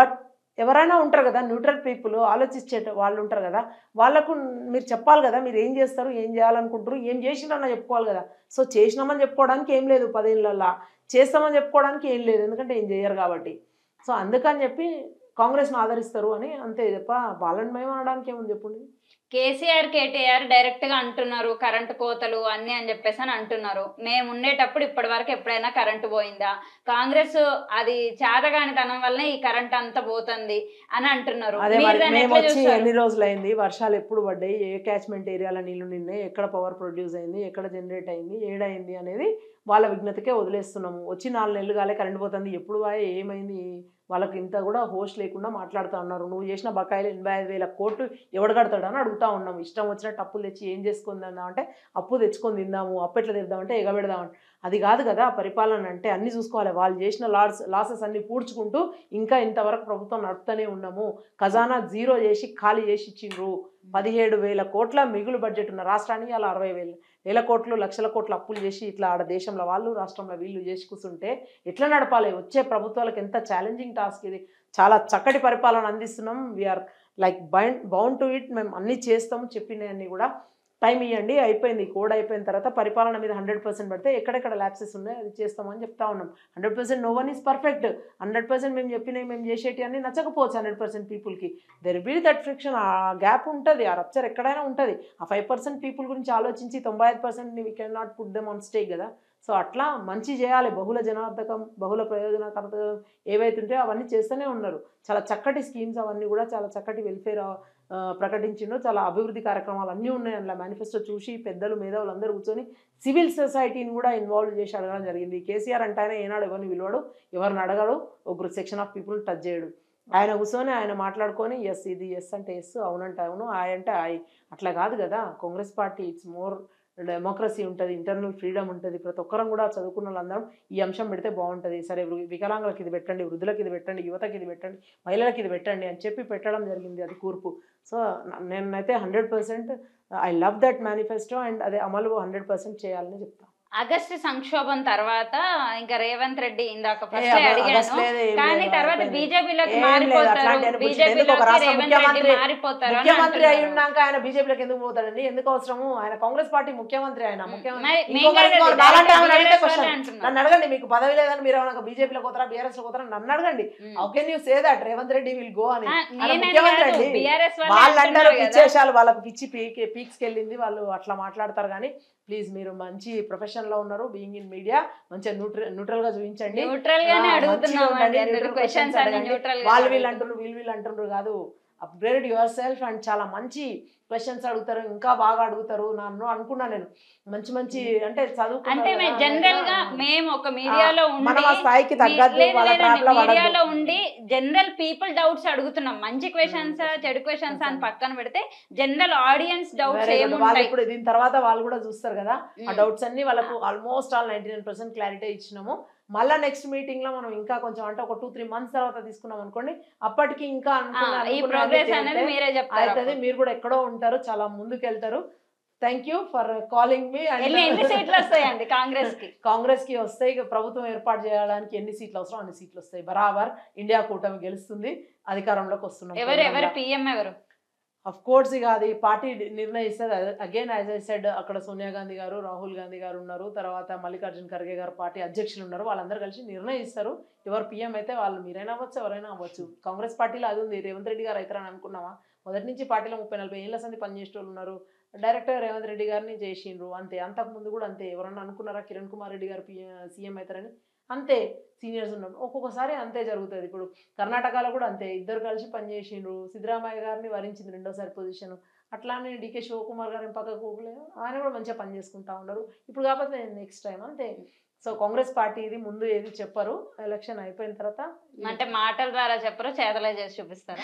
ఎవరైనా ఉంటారు కదా న్యూట్రల్ పీపుల్ ఆలోచించే వాళ్ళు ఉంటారు కదా వాళ్ళకు మీరు చెప్పాలి కదా మీరు ఏం చేస్తారు ఏం చేయాలనుకుంటారు ఏం చేసినారన్న చెప్పుకోవాలి కదా సో చేసినామని చెప్పుకోవడానికి ఏం లేదు పదేళ్ళల్లో చేస్తామని చెప్పుకోవడానికి ఏం లేదు ఎందుకంటే ఏం చేయరు కాబట్టి సో అందుకని చెప్పి కాంగ్రెస్ను ఆదరిస్తారు అని అంతే తప్ప వాళ్ళని మేము అనడానికి ఏముంది చెప్పండి కేసీఆర్ కేటీఆర్ డైరెక్ట్ గా అంటున్నారు కరెంటు కోతలు అన్ని అని చెప్పేసి అని అంటున్నారు మేము ఉండేటప్పుడు ఇప్పటి వరకు ఎప్పుడైనా కరెంటు పోయిందా కాంగ్రెస్ అది చేతగానితనం వల్లనే ఈ కరెంట్ అంతా పోతుంది అని అంటున్నారు అదే మీరు మరి దాన్ని మేము ఎట్లా వచ్చి చూస్తారు? ఎన్ని రోజులు అయింది వర్షాలు ఎప్పుడు పడ్డాయి ఏ క్యాచ్మెంట్ ఏరియాలో నీళ్లు నిన్నాయి ఎక్కడ పవర్ ప్రొడ్యూస్ అయింది ఎక్కడ జనరేట్ అయింది ఏడైంది అనేది వాళ్ళ విజ్ఞతకే వదిలేస్తున్నాము వచ్చి నాలుగు నెలలు కాలే కరెంట్ పోతుంది ఎప్పుడు వాయే ఏమైంది వాళ్ళకి ఇంత కూడా హోస్ట్ లేకుండా మాట్లాడుతూ ఉన్నారు నువ్వు చేసిన బకాయిలు ఎనభై ఐదు వేల కోట్లు ఎవడు కడతాడు అని అడుగుతా ఉన్నాం ఇష్టం వచ్చినట్టు అప్పులు తెచ్చి ఏం చేసుకుందాం అంటే అప్పు తెచ్చుకొని తిందాము అప్పు ఎట్లా తెద్దామంటే ఎగబెడదాం అది కాదు కదా పరిపాలన అంటే అన్ని చూసుకోవాలి వాళ్ళు చేసిన లాస్ లాసెస్ అన్ని పూడ్చుకుంటూ ఇంకా ఇంతవరకు ప్రభుత్వం నడుపుతూనే ఉన్నాము ఖజానా జీరో చేసి ఖాళీ చేసి ఇచ్చిండ్రు పదిహేడు వేల కోట్ల మిగులు బడ్జెట్ ఉన్న రాష్ట్రానికి అలా అరవై వేల వేల కోట్లు లక్షల కోట్ల అప్పులు చేసి ఇట్లా ఆడ దేశంలో వాళ్ళు రాష్ట్రంలో వీళ్ళు చేసి కూర్చుంటే ఎట్లా నడపాలి వచ్చే ప్రభుత్వాలకు ఎంత ఛాలెంజింగ్ టాస్క్ ఇది చాలా చక్కటి పరిపాలన అందిస్తున్నాం we are like bind bound to it మేము అన్నీ చేస్తాము చెప్పినవన్నీ కూడా టైం ఇవ్వండి అయిపోయింది కోడ్ అయిపోయిన తర్వాత పరిపాలన మీద హండ్రెడ్ పర్సెంట్ పెడితే ఎక్కడెక్కడ ల్యాప్సెస్ ఉన్నాయి అది చేస్తామని చెప్తా ఉన్నాం hundred percent no one is perfect hundred percent మేము చెప్పినవి మేము చేసేటి అన్ని నచ్చకపోవచ్చు హండ్రెడ్ పర్సెంట్ పీపుల్కి దెర్ బీ దట్ ఫ్రిక్షన్ ఆ గ్యాప్ ఉంటుంది ఆ రప్చర్ ఎక్కడైనా ఉంటుంది ఆ ఫైవ్ పర్సెంట్ పీపుల్ గురించి ఆలోచించి తొంభై ఐదు percent we can not put them on stake కదా సో అట్లా మంచి చేయాలి బహుళ జనార్థకం బహుళ ప్రయోజనకర్తకం ఏవైతే ఉంటాయో అవన్నీ చేస్తూనే ఉన్నారు చాలా చక్కటి స్కీమ్స్ అవన్నీ కూడా చాలా చక్కటి వెల్ఫేర్ ప్రకటించిండో చాలా అభివృద్ధి కార్యక్రమాలు అన్నీ ఉన్నాయి అందులో మేనిఫెస్టో చూసి పెద్దలు మేధావులు అందరూ కూర్చొని సివిల్ సొసైటీని కూడా ఇన్వాల్వ్ చేసి అడగడం జరిగింది కేసీఆర్ అంటే ఆయన ఏనాడు ఎవరిని పిలవడు ఎవరిని అడగడు ఒక సెక్షన్ ఆఫ్ పీపుల్ టచ్ చేయడు ఆయన కూర్చొని ఆయన మాట్లాడుకొని ఎస్ ఇది ఎస్ అంటే ఎస్ అవునంటే అవును ఆయ్ అంటే ఆయ్ అట్లా కాదు కదా Congress party it's more democracy ఉంటుంది ఇంటర్నల్ ఫ్రీడమ్ ఉంటుంది ప్రతి ఒక్కరం కూడా చదువుకున్న వాళ్ళందరం ఈ అంశం పెడితే బాగుంటుంది సరే వృ- వికలాంగులకు ఇది పెట్టండి వృద్ధులకు ఇది పెట్టండి యువతకి ఇది పెట్టండి మహిళలకు ఇది పెట్టండి అని చెప్పి పెట్టడం జరిగింది అది కూర్పు సో నేనైతే hundred percent I love that manifesto and అదే అమలు హండ్రెడ్ పర్సెంట్ చేయాలని చెప్తాను ఆగస్టు సంక్షోభం తర్వాత ఇంకా రేవంత్ రెడ్డి ఇందాక ఏ, ఫస్ట్ అగ- అడిగాను అగస్ట్ లేదు, ఏం కానీ లేదు, తర్వాత అయిపోయింది. బీజేపీలోకి ఏం లేదు, మారిపోతారు అట్లాంటి అనుకుంటే ఎందుకు ఒక బీజేపీలోకి రాష్ట్ర రేవంత్ రెడ్డి ముఖ్యమంత్రి- మారిపోతారు అని ముఖ్యమంత్రి అయి అంటున్నారు. ఉన్నాక ఆయన బీజేపీలోకి ఎందుకు పోతాడండి ఎందుకు అవసరము ఆయన కాంగ్రెస్ పార్టీ ముఖ్యమంత్రి ఆయన ముఖ్యమంత్రి మరి ఇంకొకరు మేము కాదు, ఇంకొకరు direct నాలాంటి ఆమెను అడిగితే BRS question. వాళ్ళే అంటున్నారు. నన్ను అడగండి మీకు పదవి లేదని మీరు ఏమైనా బీజేపీలో పోతారా బీఆర్ఎస్ లో పోతారా నన్ను అడగండి um. How can you say that Revanth Reddy will go అని ఆ, ఆయన నేనని ముఖ్యమంత్రి కాదు, అండి BRS వాళ్ళే వాళ్ళు అంటారు అంటున్నారు కదా. పిచ్చేసాలు వాళ్ళకి పిచ్చి పీక్ పీక్స్కి వెళ్ళింది వాళ్ళు అట్లా మాట్లాడతారు కానీ ప్లీజ్ మీరు మంచి ప్రొఫెషన్ లో ఉన్నారు బీయింగ్ ఇన్ మీడియా మంచిగా న్యూట్రల్ న్యూట్రల్ గా చూపించండి న్యూట్రల్ గానే ఆ, అడుగుతున్నాం మంచిగా ఉండండి, అండి neutral క్వశ్చన్స్ questions అన్ని అడగండి. న్యూట్రల్ వాళ్ళు వీళ్ళు అంటున్నారు వీళ్ళు వీళ్ళు అంటున్నారు కాదు అప్గ్రేడ్ యువర్ సెల్ఫ్ అండ్ చాలా మంచి క్వశ్చన్స్ అడుగుతారు ఇంకా బాగా అడుగుతారు నన్ను అనుకున్నా నేను మంచి మంచి అంటే చదువుకున్నారు అంటే మేము కదా, జనరల్ గా ఆ, మేము ఒక మీడియాలో ఉండి మనం ఆ స్థాయికి తగ్గట్టు లేదు, వాళ్ళ లేదండి, ట్రాప్ లో మీడియాలో పడద్దు. ఉండి జనరల్ పీపుల్ డౌట్స్ అడుగుతున్నాం మంచి క్వశ్చన్స్ Hmm. చెడు క్వశ్చన్స్ అని Hmm. పక్కన పెడితే general audience doubts Very good. వాళ్ళు ఏముంటాయి ఇప్పుడు దీని తర్వాత వాళ్ళు కూడా చూస్తారు కదా ఆ Hmm. డౌట్స్ అన్ని వాళ్ళకు almost all ninety nine percent clarity ఇచ్చినాము మళ్ళీ నెక్స్ట్ మీటింగ్ లో మనం ఇంకా కొంచెం అంటే ఒక టూ త్రీ మంత్స్ తర్వాత తీసుకున్నాం అనుకోండి అప్పటికి ఇంకా ఆ, అనుకున్న- ఈ అనుకున్న ప్రోగ్రెస్ అన్ని అనేది తేలితే మీరే చెప్తారు అవుతుంది అప్పుడు. మీరు కూడా ఎక్కడో ఉంటారు చాలా ముందుకు వెళ్తారు థ్యాంక్ యూ ఫర్ కాలింగ్ మీ ఎన్ని ఎన్ని సీట్లు వస్తాయండి కాంగ్రెస్ కి కాంగ్రెస్ కి వస్తాయి ఇక ప్రభుత్వం ఏర్పాటు చేయడానికి ఎన్ని సీట్లు అవసరం అన్ని సీట్లు వస్తాయి బరాబర్ ఇండియా కూటమి గెలుస్తుంది అధికారంలోకి వస్తున్నాం ఎవరు ఎవరు పిఎం ఎవరు అఫ్ కోర్స్ ఇక అది పార్టీ నిర్ణయిస్తుంది అగైన్ యాజ్ ఐ సెడ్ అక్కడ సోనియా గాంధీ గారు రాహుల్ గాంధీ గారు ఉన్నారు తర్వాత మల్లికార్జున్ ఖర్గే గారు పార్టీ అధ్యక్షులు ఉన్నారు వాళ్ళందరూ కలిసి నిర్ణయిస్తారు ఎవరు పీఎం అయితే వాళ్ళు మీరైనా అవ్వచ్చు ఎవరైనా అవ్వచ్చు కాంగ్రెస్ పార్టీలో అది ఉంది రేవంత్ రెడ్డి గారు అవుతారని అనుకున్నామా మొదటి నుంచి పార్టీలో ముప్పై నలభై ఏళ్ళ సంది పనిచేసే వాళ్ళు ఉన్నారు డైరెక్ట్గా రేవంత్ రెడ్డి గారిని చేసిండ్రు అంతే అంతకు ముందు కూడా అంతే ఎవరన్నా అనుకున్నారా కిరణ్ కుమార్ రెడ్డి గారు సీఎం అవుతారని అంతే సీనియర్స్ ఉన్నారు ఒక్కొక్కసారి అంతే జరుగుతుంది ఇప్పుడు కర్ణాటకలో కూడా అంతే ఇద్దరు కలిసి పనిచేసిండ్రు సిద్ధరామయ్య గారిని వరించింది రెండోసారి పొజిషన్ అట్లానే డికే శివకుమార్ గారిని పక్కకు పోకలేదు ఆయన కూడా మంచిగా పని చేసుకుంటా ఉన్నారు ఇప్పుడు కాకపోతే నెక్స్ట్ టైం అంతే సో కాంగ్రెస్ పార్టీ ఇది ముందు ఏది చెప్పరు ఎలక్షన్ అయిపోయిన తర్వాత అంటే మాటల ద్వారా చెప్పరు చేతలే చేసి చూపిస్తారా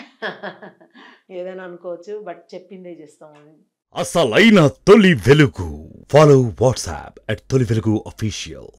ఏదైనా అనుకోవచ్చు బట్ చెప్పిందే చేస్తాం అది అసలైన తొలి వెలుగు ఫాలో వాట్సాప్ అట్ తొలి వెలుగు అఫీషియల్